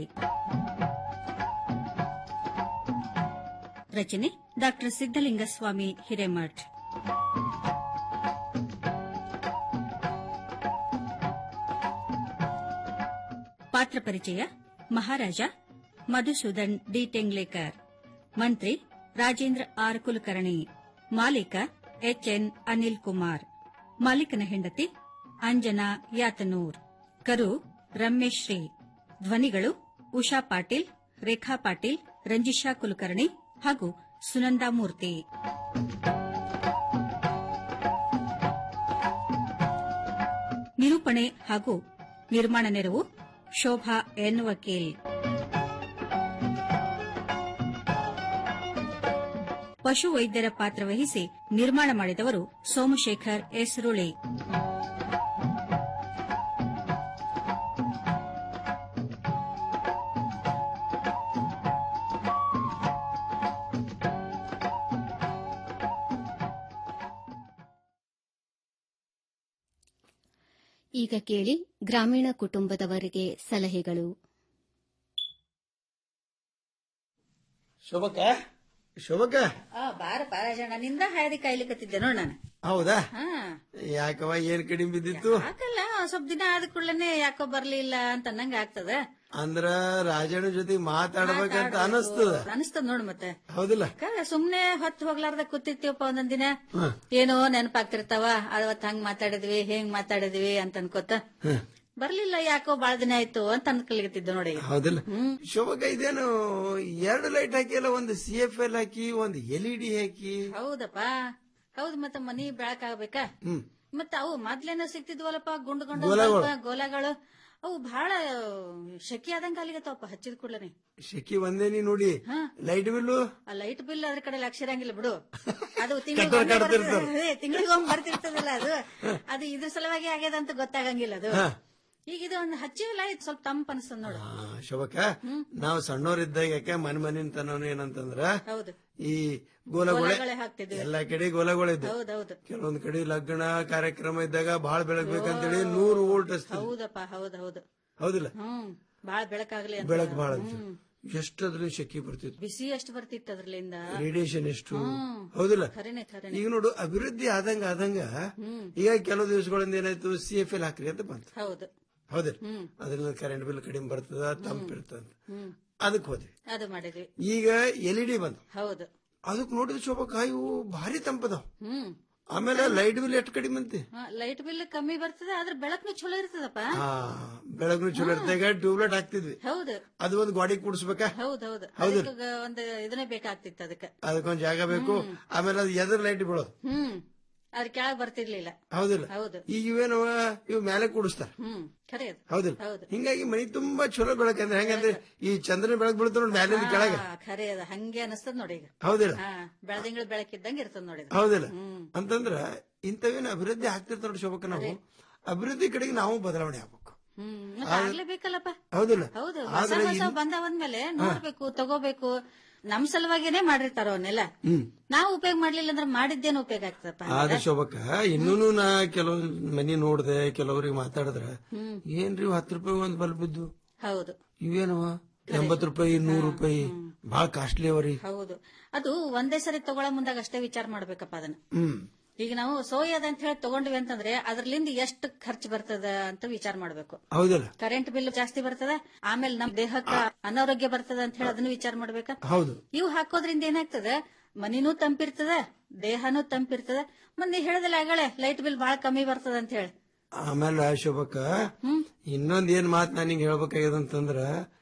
[SPEAKER 12] ರಚನೆ ಡಾಕ್ಟರ್ ಸಿದ್ದಲಿಂಗಸ್ವಾಮಿ ಹಿರೇಮಠ್ ಪಾತ್ರ ಪರಿಚಯ ಮಹಾರಾಜ ಮಧುಸೂದನ್ ಡಿ ಟೆಂಗ್ಲೇಕರ್ ಮಂತ್ರಿ ರಾಜೇಂದ್ರ ಆರ್ ಕುಲಕರ್ಣಿ ಮಾಲೀಕ ಎಚ್ಎನ್ ಅನಿಲ್ ಕುಮಾರ್ ಮಾಲೀಕನ ಹೆಂಡತಿ ಅಂಜನಾ ಯಾತನೂರ್ ಕರು ರಮೇಶ್ ಶ್ರೀ ಧ್ವನಿಗಳು ಉಷಾ ಪಾಟೀಲ್ ರೇಖಾ ಪಾಟೀಲ್ ರಂಜಿಶಾ ಕುಲಕರ್ಣಿ ಹಾಗೂ ಸುನಂದಾ ಮೂರ್ತಿ ನಿರೂಪಣೆ ಹಾಗೂ ನಿರ್ಮಾಣ ನೆರವು ಶೋಭಾ ಎನ್ ವಕೀಲ್ ಪಶು ವೈದ್ಯರ ಪಾತ್ರ ವಹಿಸಿ ನಿರ್ಮಾಣ ಮಾಡಿದವರು ಸೋಮಶೇಖರ್ ಎಸ್ ರುಳಿ
[SPEAKER 14] ಈಗ ಕೇಳಿ ಗ್ರಾಮೀಣ ಕುಟುಂಬದವರಿಗೆ ಸಲಹೆಗಳು
[SPEAKER 8] ಶೋಭಕ್ಕ ಶೋಭಕ್ಕ
[SPEAKER 12] ಬಾರ ಪಾರಾಜಣ ನಿಂದ ಹಾಯ್ದಿ ಕಾಯ್ಲಿಕತ್ತಿದ್ದೆ ನೋಡ್ ನಾನು
[SPEAKER 8] ಹೌದಾ
[SPEAKER 12] ಹಾ
[SPEAKER 8] ಯಾಕವ ಏನ್ ಕಡಿಮೆ ಬಿದ್ದಿತ್ತು
[SPEAKER 12] ಯಾಕಲ್ಲ ಸ್ವಲ್ಪ ದಿನ ಆದ ಕೂಡಲೇ ಯಾಕೋ ಬರ್ಲಿಲ್ಲ ಅಂತ ಅನ್ನಂಗ ಆಗ್ತದ
[SPEAKER 8] ಅಂದ್ರ ರಾಜಣ್ಣ ಜೊತೆ ಮಾತಾಡ್ಬೇಕಂತ ಅನಸ್ತದ
[SPEAKER 12] ಅನಿಸ್ತದ ನೋಡು ಮತ್ತೆ
[SPEAKER 8] ಹೌದಿಲ್ಲ
[SPEAKER 12] ಯಾಕ ಸುಮ್ನೆ ಹೊತ್ತು ಹೋಗ್ಲಾರ್ದ ಕೂತಿರ್ತೀವಪ್ಪ ಒಂದೊಂದ್ ದಿನ ಏನೋ ನೆನಪಾಗ್ತಿರ್ತಾವ ಅವತ್ ಹಂಗ್ ಮಾತಾಡಿದ್ವಿ ಹೆಂಗ್ ಮಾತಾಡಿದ್ವಿ ಅಂತ ಅನ್ಕೋತ ಬರ್ಲಿಲ್ಲ ಯಾಕೋ ಬಾಳ ದಿನ ಆಯ್ತು ಅಂತ ಅನ್ಕೊಲಿಕತ್ತಿದ್ದೆ ನೋಡಿ
[SPEAKER 8] ಹೌದಿಲ್ಲ ಶೋಭಕ್ಕ ಇದೇನು ಎರಡು ಲೈಟ್ ಹಾಕಿಲ್ಲ ಒಂದು ಸಿ ಎಫ್ ಎಲ್ ಹಾಕಿ ಒಂದು ಎಲ್ ಇ ಡಿ ಹಾಕಿ
[SPEAKER 12] ಹೌದಪ್ಪ ಹೌದು ಮತ್ತೆ ಮನಿ ಬೆಳಕಾಗ್ಬೇಕಾ
[SPEAKER 8] ಹ್ಮ್
[SPEAKER 12] ಮತ್ತ ಅವು ಮೊದ್ಲೇನೋ ಸಿಕ್ತಿದ್ವಲ್ಲಪ್ಪ ಗುಂಡು ಗುಂಡು
[SPEAKER 8] ಗೋಲಗಳು.
[SPEAKER 12] ಸ್ವಲ್ಪ ಗೋಲಗಳು ಅವು ಬಹಳ ಶೆಕಿ ಆದಂಗ ಅಲ್ಲಿಗತ್ತವಪ್ಪ ಹಚ್ಚಿದ ಕೂಡಲೇ
[SPEAKER 8] ಶೆಕಿ ಒಂದೇನಿ ನೋಡಿ ಲೈಟ್ ಬಿಲ್ಲು
[SPEAKER 12] ಆ ಲೈಟ್ ಬಿಲ್ ಅದ್ರ ಕಡೆ ಲಕ್ಷ ಇರಂಗಿಲ್ಲ ಬಿಡು ಅದು
[SPEAKER 8] ಕಟ್ಟೋರ್ ಕಟ್ತಿರ್ತಾರ.
[SPEAKER 12] ತಿಂಗಳಿಗೊಮ್ಮೆ ಬರ್ತಿರ್ತದಲ್ಲ ಅದು ಅದು ಇದ್ರ ಸಲುವಾಗಿ ಆಗ್ಯದ ಅಂತ ಗೊತ್ತಾಗಂಗಿಲ್ಲ ಅದು ಈಗ ಇದು ಒಂದು ಹಚ್ಚಿವಿಲ್ಲ ಇದು ಸ್ವಲ್ಪ ತಂಪ ಅನ್ಸ್ತದ ನೋಡು
[SPEAKER 8] ಆ, ಶೋಭಕ್ಕ ನಾವು ಸಣ್ಣವರಿದ್ದಾಗ ಯಾಕೆ ಮನೆ ಮನಿನ್ ತನವನು ಏನಂತಂದ್ರ
[SPEAKER 12] ಹೌದು
[SPEAKER 8] ಈ ಗೋಲಗೊಳೆ
[SPEAKER 12] ಗೋಲಗಳೇ ಹಾಕ್ತಿದ್ವಿ
[SPEAKER 8] ಎಲ್ಲಾ ಕಡೆ ಗೋಲಗಳಿದ್ವು
[SPEAKER 12] ಹೌದೌದು
[SPEAKER 8] ಕೆಲವೊಂದ್ ಕಡೆ ಲಗ್ನ ಕಾರ್ಯಕ್ರಮ ಇದ್ದಾಗ ಬಹಳ ಬೆಳಗ್ಬೇಕಂತೇಳಿ ನೂರು ವೋಲ್ಟ್ ಹಚ್ತಿದ್ವಿ
[SPEAKER 12] ಹೌದಪ್ಪ ಹೌದ್ ಹೌದು
[SPEAKER 8] ಹೌದಿಲ್ಲ
[SPEAKER 12] ಹ್ಮ್ ಬಾಳ ಬೆಳಕಾಗ್ಲಿ ಅಂತ
[SPEAKER 8] ಬೆಳಕು ಬಹಳ ಎಷ್ಟು ಅದ್ರ ಶೆಕಿ ಬರ್ತಿತ್ತು
[SPEAKER 12] ಬಿಸಿ ಎಷ್ಟು ಬರ್ತಿತ್ತು ಅದ್ರಲಿಂದ
[SPEAKER 8] ರೇಡಿಯೇಷನ್ ಎಷ್ಟು
[SPEAKER 12] ಹ್ಮ್.
[SPEAKER 8] ಹೌದಿಲ್ಲ
[SPEAKER 12] ಖರೇನೆ ಖರೇನೆ
[SPEAKER 8] ಈಗ ನೋಡು ಅಭಿವೃದ್ಧಿ ಆದಂಗ ಆದಂಗ ಈಗ ಕೆಲವು ದಿವಸಗಳಿಂದ ಏನಾಯ್ತು ಸಿ ಎಫ್ ಎಲ್ ಹಾಕ್ರಿ ಅಂತ ಬಂತು
[SPEAKER 12] ಹೌದು
[SPEAKER 8] ಹೌದಿಲ್ಲ
[SPEAKER 12] ಹ್ಮ್.
[SPEAKER 8] ಅದ್ರಿಂದ ಕರೆಂಟ್ ಬಿಲ್ ಕಡಿಮೆ ಬರ್ತದ ತಂಪಿರ್ತದ
[SPEAKER 12] ಹ್ಮ್
[SPEAKER 8] ಅದಕ್ಕೆ ಹೋದ್ವಿ
[SPEAKER 12] ಅದು ಮಾಡಿದ್ವಿ
[SPEAKER 8] ಈಗ ಎಲ್ ಇ ಡಿ ಬಂತು
[SPEAKER 12] ಹೌದು
[SPEAKER 8] ಅದಕ್ಕೆ ನೋಡಿದ ಶೋಭಕ್ಕ ಇವು ಭಾರಿ ತಂಪದಾವ್
[SPEAKER 12] ಹ್ಮ್
[SPEAKER 8] ಆಮೇಲೆ ಲೈಟ್ ಬಿಲ್ ಎಷ್ಟು ಕಡಿಮೆ ಅಂತೆ
[SPEAKER 12] ಲೈಟ್ ಬಿಲ್ ಕಮ್ಮಿ ಬರ್ತದೆ ಆದ್ರೆ ಬೆಳಕ್ನು ಚಲೋ ಇರ್ತದಪ್ಪ
[SPEAKER 8] ಹಾ ಬೆಳಗ್ನು ಚಲೋ ಇರ್ತಾಗ ಟ್ಯೂಬ್ಲೈಟ್ ಹಾಕ್ತಿದ್ವಿ
[SPEAKER 12] ಹೌದು
[SPEAKER 8] ಅದು ಒಂದು ಗಾಡಿ ಕೂಡಿಸ್ಬೇಕಾ
[SPEAKER 12] ಹೌದ್ ಹೌದು
[SPEAKER 8] ಹೌದು.
[SPEAKER 12] ಅದಕ್ಕೆ ಒಂದು ಇದನ್ನೇ ಬೇಕಾಗ್ತಿತ್ತು ಅದಕ್ಕೆ
[SPEAKER 8] ಅದಕ್ಕೊಂದ್ ಜಾಗ ಬೇಕು ಆಮೇಲೆ ಅದು ಎದುರು ಲೈಟ್ ಬೀಳೋದು
[SPEAKER 12] ಹ್ಮ್ ಅದ್ರ ಕೆಳಗ್ ಬರ್ತಿರ್ಲಿಲ್ಲ
[SPEAKER 8] ಹೌದಿಲ್ಲ
[SPEAKER 12] ಹೌದು
[SPEAKER 8] ಈಗ ಇವೇನವ ಇವು ಮೇಲೆ ಕೂಡಿಸ್ತಾರ
[SPEAKER 12] ಹ್ಮ್ ಖರೆ ಅದು
[SPEAKER 8] ಹೌದಿಲ್ಲ
[SPEAKER 12] ಹೌದು
[SPEAKER 8] ಹಿಂಗಾಗಿ ಮನಿ ತುಂಬಾ ಚಲೋ ಬೆಳಕಂದ್ರೆ ಹೆಂಗಂದ್ರೆ ಈ ಚಂದ್ರನ ಬೆಳಕು ಬೀಳ್ತಾರ ನೋಡಿ ಮ್ಯಾಲಿಂದ ಕೆಳಗ
[SPEAKER 12] ಹಾ, ಖರೆ ಅದ ಹಂಗೆ ಅನಸ್ತದ ನೋಡಿ ಈಗ
[SPEAKER 8] ಹೌದಿಲ್ಲ
[SPEAKER 12] ಹಾ ಬೆಳದಿಂಗಳ ಬೆಳಕಿದ್ದಂಗೆ ಇರ್ತದ ನೋಡಿ ಇದು.
[SPEAKER 8] ಹೌದಿಲ್ಲ
[SPEAKER 12] ಹ್ಮ್
[SPEAKER 8] ಅಂತಂದ್ರ ಇಂಥವೇನು ಅಭಿವೃದ್ಧಿ ಆಗ್ತಿರ್ತ ನೋಡಿ ಶೋಭಕ್ಕ ನಾವು ಅಭಿವೃದ್ಧಿ ಕಡೆಗೆ ನಾವು ಬದಲಾವಣೆ ಆಗ್ಬೇಕು
[SPEAKER 12] ಹ್ಮ್ ಮತ್ತೆ ಆಗ್ಲೇಬೇಕಲ್ಲ
[SPEAKER 8] ಹೌದಿಲ್ಲ
[SPEAKER 12] ಹೌದು ಹೊಸ
[SPEAKER 8] ಆದ್ರೆ
[SPEAKER 12] ಹೊಸ
[SPEAKER 8] ಇನ್-
[SPEAKER 12] ಬಂದವಂದ್ಮೇಲೆ ನೋಡ್ಬೇಕು ತಗೋಬೇಕು ನಮ್ ಸಲುವಾಗೇನೆ ಮಾಡಿರ್ತಾರ ಅವನ್ನೆಲ್ಲ
[SPEAKER 8] ಹ್ಮ್
[SPEAKER 12] ನಾವು ಉಪಯೋಗ ಮಾಡ್ಲಿಲ್ಲ ಅಂದ್ರೆ ಮಾಡಿದ್ದೇನು ಉಪಯೋಗ ಆಗ್ತದಪ್ಪ
[SPEAKER 8] ಆದ್ರೆ ಶೋಭಕ್ಕ ಇನ್ನೂನು ನಾ ಕೆಲವ್ ಮನಿ ನೋಡ್ದೆ ಕೆಲವ್ರಿಗೆ ಮಾತಾಡಿದ್ರ
[SPEAKER 12] ಹ್ಮ್
[SPEAKER 8] ಏನ್ರಿ ಇವ್ ಹತ್ತು ರೂಪಾಯಿ ಒಂದ್ ಬಲ್ಬ್ ಇದ್ದು
[SPEAKER 12] ಹೌದು
[SPEAKER 8] ಇವೇನವ ಎಂಬತ್ ರೂಪಾಯಿ ನೂರು ರೂಪಾಯಿ ಬಹಳ ಕಾಸ್ಟ್ಲಿ ಅವರಿ
[SPEAKER 12] ಹೌದು ಅದು ಒಂದೇ ಸರಿ ತಗೊಳ ಮುಂದಾಗ ಅಷ್ಟೇ ವಿಚಾರ ಮಾಡ್ಬೇಕಪ್ಪ ಅದನ್ನ
[SPEAKER 8] ಹ್ಮ್
[SPEAKER 12] ಈಗ ನಾವು ಸೋಯಾದ ಅಂತ ಹೇಳಿ ತಗೊಂಡ್ವಿ ಅಂತಂದ್ರೆ ಅದ್ರಲಿಂದ ಎಷ್ಟು ಖರ್ಚು ಬರ್ತದ ಅಂತ ವಿಚಾರ ಮಾಡ್ಬೇಕು
[SPEAKER 8] ಹೌದಲ್ಲ
[SPEAKER 12] ಕರೆಂಟ್ ಬಿಲ್ ಜಾಸ್ತಿ ಬರ್ತದ ಆಮೇಲೆ ನಮ್ ದೇಹಕ್ಕ ಅನಾರೋಗ್ಯ ಬರ್ತದ ಅಂತ ಹೇಳಿ ಅದನ್ನು ವಿಚಾರ ಮಾಡ್ಬೇಕಾ
[SPEAKER 8] ಹೌದು
[SPEAKER 12] ಇವು ಹಾಕೋದ್ರಿಂದ ಏನಾಗ್ತದ ಮನಿನೂ ತಂಪಿರ್ತದ ದೇಹನೂ ತಂಪಿರ್ತದ ಮಂದಿ ಹೇಳದಲ್ಲ ಆಗಳೆ ಲೈಟ್ ಬಿಲ್ ಬಹಳ ಕಮ್ಮಿ ಬರ್ತದ ಅಂತ ಹೇಳಿ
[SPEAKER 8] ಆಮೇಲೆ ಶೋಭಕ್ಕ ಇನ್ನೊಂದ್ ಏನ್ ಮಾತ್ ನಾನು ನಿಂಗೆ ಹೇಳ್ಬೇಕಾಗ್ಯದ ಅಂತಂದ್ರ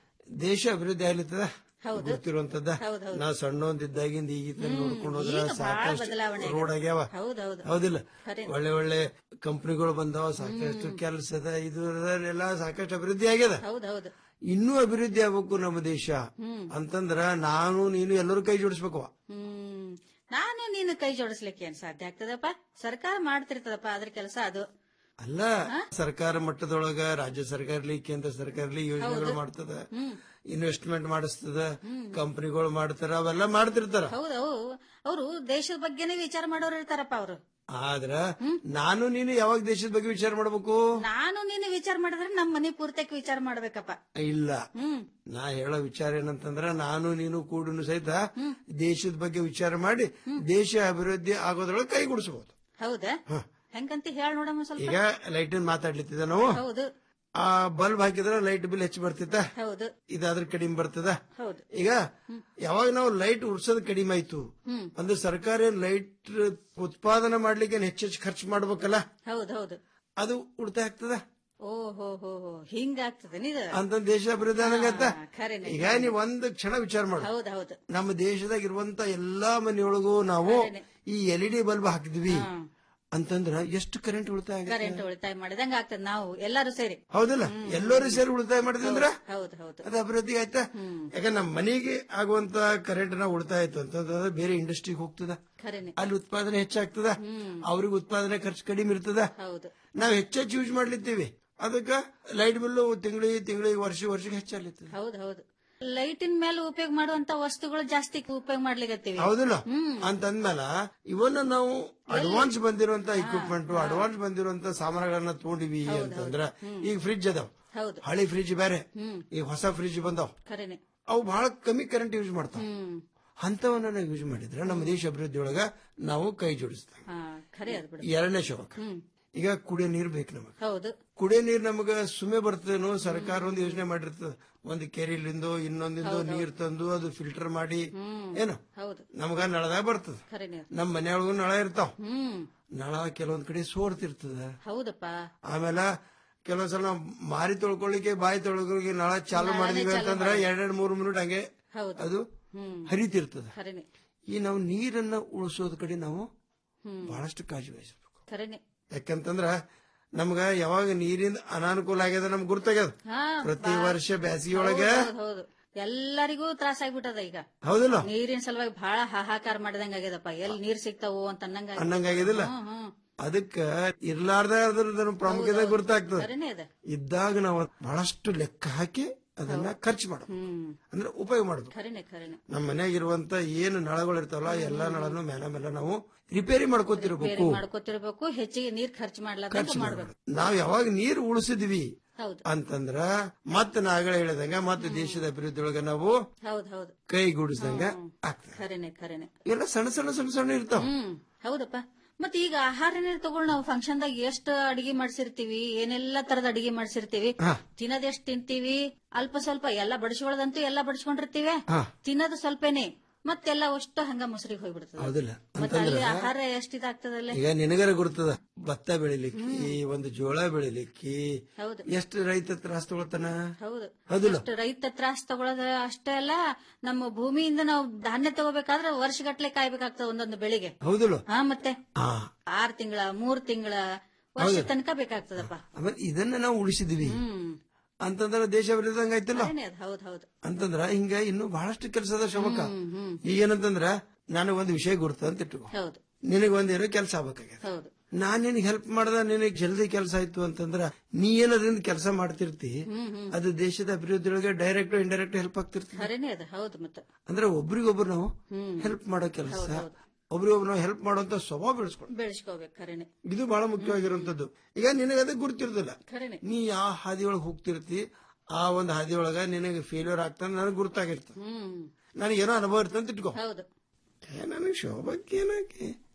[SPEAKER 8] ದೇಶ ಅಭಿವೃದ್ಧಿ ಆಗ್ಲಿತ್ತದ
[SPEAKER 12] ಹೌದು.
[SPEAKER 8] ಗೊತ್ತಿರುವಂತದ್ದ
[SPEAKER 12] ಹೌದ್ ಹೌದ್.
[SPEAKER 8] ನಾ ಸಣ್ಣೊಂದಿದ್ದಾಗಿಂದ ಈಗ ನೋಡ್ಕೊಂಡು ಹೋದ್ರ
[SPEAKER 12] ಈಗ ಬಹಳ
[SPEAKER 8] ಸಾಕಷ್ಟು
[SPEAKER 12] ಬದಲಾವಣೆ ಆಗ್ಯದ.
[SPEAKER 8] ರೋಡ್ ಆಗ್ಯಾವ
[SPEAKER 12] ಹೌದೌದು
[SPEAKER 8] ಹೌದಿಲ್ಲ
[SPEAKER 12] ಖರೇನೆ.
[SPEAKER 8] ಒಳ್ಳೆ ಒಳ್ಳೆ ಕಂಪನಿಗಳು ಬಂದಾವ ಸಾಕಷ್ಟು ಕೆಲಸದ ಇದು ಎಲ್ಲ ಸಾಕಷ್ಟು ಅಭಿವೃದ್ಧಿ ಆಗ್ಯದ
[SPEAKER 12] ಹೌದೌದು
[SPEAKER 8] ಇನ್ನೂ ಅಭಿವೃದ್ಧಿ ಆಗ್ಬೇಕು ನಮ್ಮ ದೇಶ
[SPEAKER 12] ಹ್ಮ್.
[SPEAKER 8] ಅಂತಂದ್ರ ನಾನು ನೀನು ಎಲ್ಲರೂ ಕೈ ಜೋಡಿಸ್ಬೇಕು
[SPEAKER 12] ಹ್ಮ್ ನಾನು ನೀನು ಕೈ ಜೋಡಿಸ್ಲಿಕ್ಕೆ ಏನ್ ಸಾಧ್ಯ ಆಗ್ತದಪ್ಪ ಸರ್ಕಾರ ಮಾಡ್ತಿರ್ತದಪ್ಪ ಅದ್ರ ಕೆಲಸ ಅದು
[SPEAKER 8] ಅಲ್ಲ ಸರ್ಕಾರ ಮಟ್ಟದೊಳಗ ರಾಜ್ಯ ಸರ್ಕಾರ ಇರ್ಲಿ ಕೇಂದ್ರ ಸರ್ಕಾರ ಇರ್ಲಿ ಯೋಜನೆಗಳು
[SPEAKER 12] ಹೌದು.
[SPEAKER 8] ಮಾಡ್ತದ
[SPEAKER 12] ಹ್ಮ್
[SPEAKER 8] ಇನ್ವೆಸ್ಟ್ಮೆಂಟ್ ಮಾಡಿಸ್ತದ ಕಂಪನಿಗಳು ಮಾಡ್ತಾರ ಅವೆಲ್ಲ ಮಾಡ್ತಿರ್ತಾರ
[SPEAKER 12] ಹೌದು ಅವರು ದೇಶದ ಬಗ್ಗೆನೇ ವಿಚಾರ ಮಾಡೋರು ಇರ್ತಾರಪ್ಪ ಅವರು
[SPEAKER 8] ಆದ್ರ ನಾನು ನೀನು ಯಾವಾಗ ದೇಶದ ಬಗ್ಗೆ ವಿಚಾರ ಮಾಡ್ಬೇಕು
[SPEAKER 12] ನಾನು ನೀನು ವಿಚಾರ ಮಾಡಿದ್ರೆ ನಮ್ ಮನೆ ಪೂರ್ತಕ್ಕೆ ವಿಚಾರ ಮಾಡ್ಬೇಕಪ್ಪ
[SPEAKER 8] ಇಲ್ಲ
[SPEAKER 12] ಹ್ಮ್
[SPEAKER 8] ನಾ ಹೇಳೋ ವಿಚಾರ ಏನಂತಂದ್ರ ನಾನು ನೀನು ಕೂಡನು ಸಹಿತ ದೇಶದ ಬಗ್ಗೆ ವಿಚಾರ ಮಾಡಿ ದೇಶ ಅಭಿವೃದ್ಧಿ ಆಗೋದ್ರೊಳಗೆ ಕೈಗೂಡಿಸಬಹುದು
[SPEAKER 12] ಹೌದಾ ಹೆಂಗಂತ ಹೇಳ ನೋಡಮ್ಮ ಸ್ವಲ್ಪ
[SPEAKER 8] ಈಗ ಲೈಟ್ ಮಾತಾಡ್ಲಿತ್ತಿದ ನಾವು
[SPEAKER 12] ಹೌದು
[SPEAKER 8] ಆ ಬಲ್ಬ್ ಹಾಕಿದ್ರೆ ಲೈಟ್ ಬಿಲ್ ಹೆಚ್ಚು ಬರ್ತಿತ್ತ
[SPEAKER 12] ಹೌದು
[SPEAKER 8] ಇದಾದ್ರೆ ಕಡಿಮೆ ಬರ್ತದ
[SPEAKER 12] ಹೌದು
[SPEAKER 8] ಈಗ ಯಾವಾಗ ನಾವು ಲೈಟ್ ಉಡ್ಸೋದು ಕಡಿಮೆ ಆಯ್ತು
[SPEAKER 12] ಹ್ಮ್
[SPEAKER 8] ಅಂದ್ರೆ ಸರ್ಕಾರ ಲೈಟ್ ಉತ್ಪಾದನೆ ಮಾಡ್ಲಿಕ್ಕೆ ಏನ್ ಹೆಚ್ಚೆಚ್ಚು ಖರ್ಚು ಮಾಡ್ಬೇಕಲ್ಲ
[SPEAKER 12] ಹೌದು ಹೌದು
[SPEAKER 8] ಅದು ಉಳಿತಾಯ ಆಗ್ತದ
[SPEAKER 12] ಓ ಹೋ ಹೋ ಹೋ ಹಿಂಗಾಗ್ತದೆ ನೀದು
[SPEAKER 8] ಅಂತ ದೇಶ ಅಭಿವೃದ್ಧಿ ಆದಂಗತ್ತ
[SPEAKER 12] ಖರೇನೆ
[SPEAKER 8] ಈಗ ನೀವ್ ಒಂದ್ ಕ್ಷಣ ವಿಚಾರ ಮಾಡು
[SPEAKER 12] ಹೌದು ಹೌದು
[SPEAKER 8] ನಮ್ಮ ದೇಶದಾಗ ಇರುವಂತ ಎಲ್ಲಾ ಮನೆಯೊಳಗೂ ನಾವು ಈ ಎಲ್ ಇ ಡಿ ಬಲ್ಬ್ ಹಾಕಿದ್ವಿ ಅಂತಂದ್ರ ಎಷ್ಟು ಕರೆಂಟ್ ಉಳಿತಾಯ ಆಗುತ್ತೆ?
[SPEAKER 12] ಕರೆಂಟ್ ಉಳಿತಾಯ ಮಾಡಿದಂಗ ಆಗ್ತದೆ ನಾವು ಎಲ್ಲರೂ ಸೇರಿ
[SPEAKER 8] ಹೌದಲ್ಲ ಎಲ್ಲರೂ ಸೇರಿ ಉಳಿತಾಯ ಮಾಡಿದ್ರಂದ್ರ
[SPEAKER 12] ಹೌದು ಹೌದು
[SPEAKER 8] ಅದು ಅಭಿವೃದ್ಧಿ ಆಯ್ತಾ ಯಾಕಂದ್ರೆ ನಮ್ಮ ಮನೆಗೆ ಆಗುವಂತ ಕರೆಂಟ್ ನ ಉಳಿತಾಯ ಆಯ್ತು ಅಂತಂದ್ರೆ ಬೇರೆ ಇಂಡಸ್ಟ್ರಿಗೆ ಹೋಗ್ತದ
[SPEAKER 12] ಖರೇನೆ
[SPEAKER 8] ಅಲ್ಲಿ ಉತ್ಪಾದನೆ ಹೆಚ್ಚಾಗ್ತದ ಅವ್ರಿಗೆ ಉತ್ಪಾದನೆ ಖರ್ಚು ಕಡಿಮೆ ಇರ್ತದ
[SPEAKER 12] ಹೌದು
[SPEAKER 8] ನಾವ್ ಹೆಚ್ಚೆಚ್ಚು ಯೂಸ್ ಮಾಡ್ಲಿತ್ತೀವಿ ಅದಕ್ಕ ಲೈಟ್ ಬಿಲ್ಲು ತಿಂಗಳಿಗೆ ತಿಂಗಳಿಗೆ ವರ್ಷ ವರ್ಷಕ್ಕೆ ಹೆಚ್ಚಾಗ್ಲಿತ್ತದ
[SPEAKER 12] ಹೌದು ಹೌದು ಲೈಟಿನ ಮೇಲೆ ಉಪಯೋಗ ಮಾಡುವಂತ ವಸ್ತುಗಳು ಜಾಸ್ತಿ ಉಪಯೋಗ ಮಾಡ್ಲಿಕತ್ತೀವಿ
[SPEAKER 8] ಹೌದಿಲ್ಲ ಅಂತಂದ್ಮೇಲ ಇವನ್ನ ನಾವು ಅಡ್ವಾನ್ಸ್ ಬಂದಿರುವಂತ ಇಕ್ವಿಪ್ಮೆಂಟ್ ಅಡ್ವಾನ್ಸ್ ಬಂದಿರುವಂತ ಸಾಮಾನುಗಳನ್ನ ತಗೊಂಡಿವಿ ಅಂತಂದ್ರ ಈಗ ಫ್ರಿಡ್ಜ್ ಅದಾವ
[SPEAKER 12] ಹೌದು
[SPEAKER 8] ಹಳಿ ಫ್ರಿಡ್ಜ್ ಬೇರೆ
[SPEAKER 12] ಹ್ಮ್
[SPEAKER 8] ಈಗ ಹೊಸ ಫ್ರಿಡ್ಜ್ ಬಂದಾವ್
[SPEAKER 12] ಖರೇನೆ
[SPEAKER 8] ಅವು ಬಹಳ ಕಮ್ಮಿ ಕರೆಂಟ್ ಯೂಸ್ ಮಾಡ್ತಾವ
[SPEAKER 12] ಹ್ಮ್
[SPEAKER 8] ಅಂತವನ್ನ ನಾವು ಯೂಸ್ ಮಾಡಿದ್ರೆ ನಮ್ಮ ದೇಶ ಅಭಿವೃದ್ಧಿ ಒಳಗ ನಾವು ಕೈ ಜೋಡಿಸ್ತೇವೆ
[SPEAKER 12] ಹಾ ಖರೆ ಅದ್ ಬಿಡು
[SPEAKER 8] ಎರಡನೇ ಶೋಕ
[SPEAKER 12] ಹ್ಮ್
[SPEAKER 8] ಈಗ ಕುಡಿಯೋ ನೀರ್ ಬೇಕು ನಮಗ
[SPEAKER 12] ಹೌದು
[SPEAKER 8] ಕುಡಿಯೋ ನೀರ್ ನಮಗ ಸುಮ್ಮನೆ ಬರ್ತದೇನೋ ಸರ್ಕಾರ ಒಂದು ಯೋಜನೆ ಮಾಡಿರ್ತದ ಒಂದು ಕೆರೆಲಿಂದು ಇನ್ನೊಂದಿಂದು ನೀರ್ ತಂದು ಅದು ಫಿಲ್ಟರ್ ಮಾಡಿ ಏನು
[SPEAKER 12] ಹೌದು
[SPEAKER 8] ನಮಗ ನಳದಾಗ ಬರ್ತದ
[SPEAKER 12] ಖರೇನೆ ಅದು.
[SPEAKER 8] ನಮ್ಮ ಮನೆಯೊಳಗೂ ನಳ ಇರ್ತಾವ
[SPEAKER 12] ಹ್ಮ್
[SPEAKER 8] ನಳ ಕೆಲವೊಂದ್ ಕಡೆ ಸೋರ್ತಿರ್ತದ
[SPEAKER 12] ಹೌದಪ್ಪ
[SPEAKER 8] ಆಮೇಲೆ ಕೆಲವೊಂದ್ಸಲ ನಾವು ಮಾರಿ ತೊಳ್ಕೊಳ್ಳಿಕ್ಕೆ ಬಾಯಿ ತೊಳ್ಕೊಳ್ಳಿಕ್ಕೆ ನಳ ಚಾಲು
[SPEAKER 12] ನಳನೇ
[SPEAKER 8] ಮಾಡಿದ್ವಿ
[SPEAKER 12] ಚಾಲು
[SPEAKER 8] ಅಂತಂದ್ರ
[SPEAKER 12] ಮಾಡಿ.
[SPEAKER 8] ಎರಡೆರಡು ಮೂರು ಮಿನಿಟ್ ಹಂಗೆ
[SPEAKER 12] ಹೌದು
[SPEAKER 8] ಅದು
[SPEAKER 12] ಹ್ಮ್
[SPEAKER 8] ಹರಿತಿರ್ತದ
[SPEAKER 12] ಖರೇನೆ
[SPEAKER 8] ಈ ನಾವು ನೀರನ್ನ ಉಳಿಸೋದ್ ಕಡೆ ನಾವು
[SPEAKER 12] ಹ್ಮ್
[SPEAKER 8] ಬಹಳಷ್ಟು ಕಾಳಜಿ ವಹಿಸಬೇಕು
[SPEAKER 12] ಖರೇನೆ
[SPEAKER 8] ಯಾಕಂತಂದ್ರ ನಮ್ಗ ಯಾವಾಗ ನೀರಿನ ಅನಾನುಕೂಲ ಆಗ್ಯದ ನಮ್ಗೆ ಗುರ್ತಾಗ್ಯದ
[SPEAKER 12] ಹಾ
[SPEAKER 8] ಪ್ರತಿ
[SPEAKER 12] ಬಾ-
[SPEAKER 8] ವರ್ಷ ಬ್ಯಾಸಿಗೆಯೊಳಗ
[SPEAKER 12] ಹೌದು, ಹೌದು ಎಲ್ಲರಿಗೂ ತ್ರಾಸ ಆಗ್ಬಿಟ್ಟದ ಈಗ
[SPEAKER 8] ಹೌದಿಲ್ಲ
[SPEAKER 12] ನೀರಿನ ಸಲುವಾಗಿ ಬಹಳ ಹಾಹಾಕಾರ ಮಾಡಿದಂಗ ಆಗ್ಯದಪ್ಪ ಎಲ್ಲಿ ನೀರ್ ಸಿಗ್ತಾವೋ ಅಂತ ಅನ್ನಂಗ
[SPEAKER 8] ಅನ್ನಂಗಾಗ್ಯದಿಲ್ಲ
[SPEAKER 12] ಹ್ಮ್ ಹ್ಮ್
[SPEAKER 8] ಅದಕ್ಕ ಇರ್ಲಾರ್ದ ಅದ್ರ ಪ್ರಾಮುಖ್ಯತೆ ಗುರ್ತಾಗ್ತದ
[SPEAKER 12] ಖರೇನೆ ಅದ
[SPEAKER 8] ಇದ್ದಾಗ ನಾವು ಬಹಳಷ್ಟು ಲೆಕ್ಕ ಹಾಕಿ ಅದನ್ನ ಖರ್ಚು ಮಾಡಬೇಕು
[SPEAKER 12] ಹ್ಮ್
[SPEAKER 8] ಅಂದ್ರೆ ಉಪಯೋಗ ಮಾಡಬೇಕು
[SPEAKER 12] ಖರೇನೆ ಖರೇನೆ
[SPEAKER 8] ನಮ್ಮ ಮನೆಯಾಗಿರುವಂತ ಏನು ನಳಗಳು ಇರ್ತಾವಲ್ಲ ಎಲ್ಲಾ ನಳನು ಮೇಲೆ ಮೇಲೆ ನಾವು ರಿಪೇರಿ
[SPEAKER 12] ಬೇರೆ
[SPEAKER 8] ಮಾಡ್ಕೋತಿರ್ಬೇಕು
[SPEAKER 12] ಮಾಡ್ಕೋತಿರ್ಬೇಕು ಹೆಚ್ಚಿಗೆ ನೀರ್ ಖರ್ಚು ಮಾಡ್ಲಾರ್ದಂಗ
[SPEAKER 8] ಖರ್ಚು
[SPEAKER 12] ಮಾಡ್ಬೇಕು
[SPEAKER 8] ಮಾಡ್ಬೇಕು ನಾವ್ ಯಾವಾಗ ನೀರು ಉಳಿಸಿದ್ವಿ
[SPEAKER 12] ಹೌದು
[SPEAKER 8] ಅಂತಂದ್ರ ಮತ್ತ ನಾಗಳ ಹೇಳಿದಂಗ ಮತ್ತೆ ದೇಶದ ಅಭಿವೃದ್ಧಿ ಒಳಗ ನಾವು
[SPEAKER 12] ಹೌದು ಹೌದು
[SPEAKER 8] ಕೈಗೂಡಿಸಿದಂಗ ಆಗ್ತದೆ
[SPEAKER 12] ಖರೇನೆ ಖರೇನೆ
[SPEAKER 8] ಇವೆಲ್ಲ ಸಣ್ಣ ಸಣ್ಣ ಸಣ್ಣ ಸಣ್ಣ ಇರ್ತಾವ
[SPEAKER 12] ಹ್ಮ್ ಹೌದಪ್ಪ ಮತ್ತೆ ಈಗ ಆಹಾರನೇ ತಗೊಂಡು ನಾವು ಫಂಕ್ಷನ್ ದಾಗ ಎಷ್ಟು ಅಡಿಗೆ ಮಾಡ್ಸಿರ್ತೀವಿ ಏನೆಲ್ಲಾ ತರದ ಅಡಿಗೆ ಮಾಡ್ಸಿರ್ತೀವಿ
[SPEAKER 8] ಹಾ.
[SPEAKER 12] ತಿನ್ನೋದ್ ಎಷ್ಟ್ ತಿಂತೀವಿ ಅಲ್ಪ ಸ್ವಲ್ಪ ಎಲ್ಲ ಬಡಿಸ್ಕೊಳ್ಳೋದಂತೂ ಎಲ್ಲ ಬಡಿಸ್ಕೊಂಡಿರ್ತೀವಿ
[SPEAKER 8] ಹಾ.
[SPEAKER 12] ತಿನ್ನೋದು ಸ್ವಲ್ಪನೇ ಮತ್ತೆಲ್ಲ ಅಷ್ಟು ಹಂಗ ಮೊಸರಿಗೆ ಹೋಗ್ಬಿಡ್ತದೆ
[SPEAKER 8] ಹೌದಿಲ್ಲ
[SPEAKER 12] ಮತ್ತೆ ಅಲ್ಲಿ
[SPEAKER 8] ಅಂತಂದ್ರ
[SPEAKER 12] ಆಹಾರ ಎಷ್ಟ್ ಇದಾಗ್ತದಲ್ಲ
[SPEAKER 8] ಈಗ ನಿನಗರ ಗುರ್ತದ ಭತ್ತ ಬೆಳಿಲಿಕ್ಕೆ ಒಂದು ಜೋಳ ಬೆಳಿಲಿಕ್ಕೆ
[SPEAKER 12] ಹೌದು
[SPEAKER 8] ಎಷ್ಟು ರೈತ ತ್ರಾಸ ತಗೊಳ್ತಾನ
[SPEAKER 12] ಹೌದು
[SPEAKER 8] ಹೌದಿಲ್ಲ
[SPEAKER 12] ಅಷ್ಟು ರೈತ ತ್ರಾಸ ತಗೊಳ್ಳೋದು ಅಷ್ಟೇ ಅಲ್ಲ ನಮ್ಮ ಭೂಮಿಯಿಂದ ನಾವು ಧಾನ್ಯ ತಗೋಬೇಕಾದ್ರೆ ವರ್ಷಗಟ್ಲೆ ಕಾಯ್ಬೇಕಾಗ್ತದೆ ಒಂದೊಂದು ಬೆಳಿಗ್ಗೆ
[SPEAKER 8] ಹೌದಿಲ್ಲ
[SPEAKER 12] ಹಾ ಮತ್ತೆ
[SPEAKER 8] ಹಾ
[SPEAKER 12] ಆರ್ ತಿಂಗಳ ಮೂರ್ ತಿಂಗಳ ವರ್ಷ ತನಕ ಬೇಕಾಗ್ತದಪ್ಪ
[SPEAKER 8] ಆಮೇಲೆ ಇದನ್ನ ನಾವು ಉಳಿಸಿದ್ವಿ
[SPEAKER 12] ಹ್ಮ್
[SPEAKER 8] ಅಂತಂದ್ರ ದೇಶ ಅಭಿವೃದ್ಧಿ ಆಯ್ತಿಲ್ಲ
[SPEAKER 12] ಖರೇನೆ ಅದ್ ಹೌದ್ ಹೌದು
[SPEAKER 8] ಅಂತಂದ್ರ ಹಿಂಗ ಇನ್ನು ಬಹಳಷ್ಟು ಕೆಲಸದ ಶೋಭಕ
[SPEAKER 12] ಹ್ಮ್ ಹ್ಮ್
[SPEAKER 8] ಈಗೇನಂತಂದ್ರ ನನಗ್ ಒಂದು ವಿಷಯ ಗುರ್ತ ಅಂತ ಇಟ್ಕೋ
[SPEAKER 12] ಹೌದು
[SPEAKER 8] ನಿನಗ್ ಒಂದೇನೋ ಕೆಲಸ ಆಗ್ಬೇಕಾಗ್ಯದ
[SPEAKER 12] ಹೌದು
[SPEAKER 8] ನಾನ್ ನಿನಗೆ ಹೆಲ್ಪ್ ಮಾಡ್ದ ನಿನಗ್ ಜಲ್ದಿ ಕೆಲಸ ಆಯ್ತು ಅಂತಂದ್ರ ನೀ ಏನದ್ರಿಂದ ಕೆಲಸ ಮಾಡ್ತಿರ್ತಿ
[SPEAKER 12] ಹ್ಮ್ ಹ್ಮ್
[SPEAKER 8] ಅದು ದೇಶದ ಅಭಿವೃದ್ಧಿಯೊಳಗೆ ಡೈರೆಕ್ಟ್ ಇಂಡೈರೆಕ್ಟ್ ಹೆಲ್ಪ್ ಆಗ್ತಿರ್ತಿ
[SPEAKER 12] ಖರೇನೆ ಅದ ಹೌದು ಮತ್ತೆ
[SPEAKER 8] ಅಂದ್ರೆ ಒಬ್ರಿಗೊಬ್ರು ನಾವು
[SPEAKER 12] ಹ್ಮ್
[SPEAKER 8] ಹೆಲ್ಪ್ ಮಾಡೋ ಕೆಲಸ
[SPEAKER 12] ಹೌದ್ ಹೌದು.
[SPEAKER 8] ಒಬ್ರಿಗೊಬ್ರು ನಾವು ಹೆಲ್ಪ್ ಮಾಡುವಂತ ಸ್ವಭಾವ ಬೆಳೆಸ್ಕೊಂಡು
[SPEAKER 12] ಬೆಳೆಸ್ಕೋಬೇಕು ಖರೇನೆ
[SPEAKER 8] ಇದು ಬಹಳ ಮುಖ್ಯವಾಗಿರುವಂತದ್ದು ಈಗ ನಿನಗೆ ಅದು ಗುರ್ತಿರ್ದಿಲ್ಲ
[SPEAKER 12] ಖರೇನೆ
[SPEAKER 8] ನೀ ಯಾವ ಹಾದಿಯೊಳಗೆ ಹೋಗ್ತಿರ್ತಿ ಆ ಒಂದು ಹಾದಿಯೊಳಗ ನಿನಗೆ ಫೇಲ್ಯೂರ್ ಆಗ್ತಾನೆ ನನಗೆ ಗುರ್ತಾಗಿರ್ತದೆ
[SPEAKER 12] ಹ್ಮ್
[SPEAKER 8] ನನಗೇನೋ ಅನುಭವ ಇರ್ತಂತ ಇಟ್ಕೋ
[SPEAKER 12] ಹೌದು
[SPEAKER 8] ಏ, ನನಗೆ ಶೋಭಕ್ಕೆ ಏನಕ್ಕೆ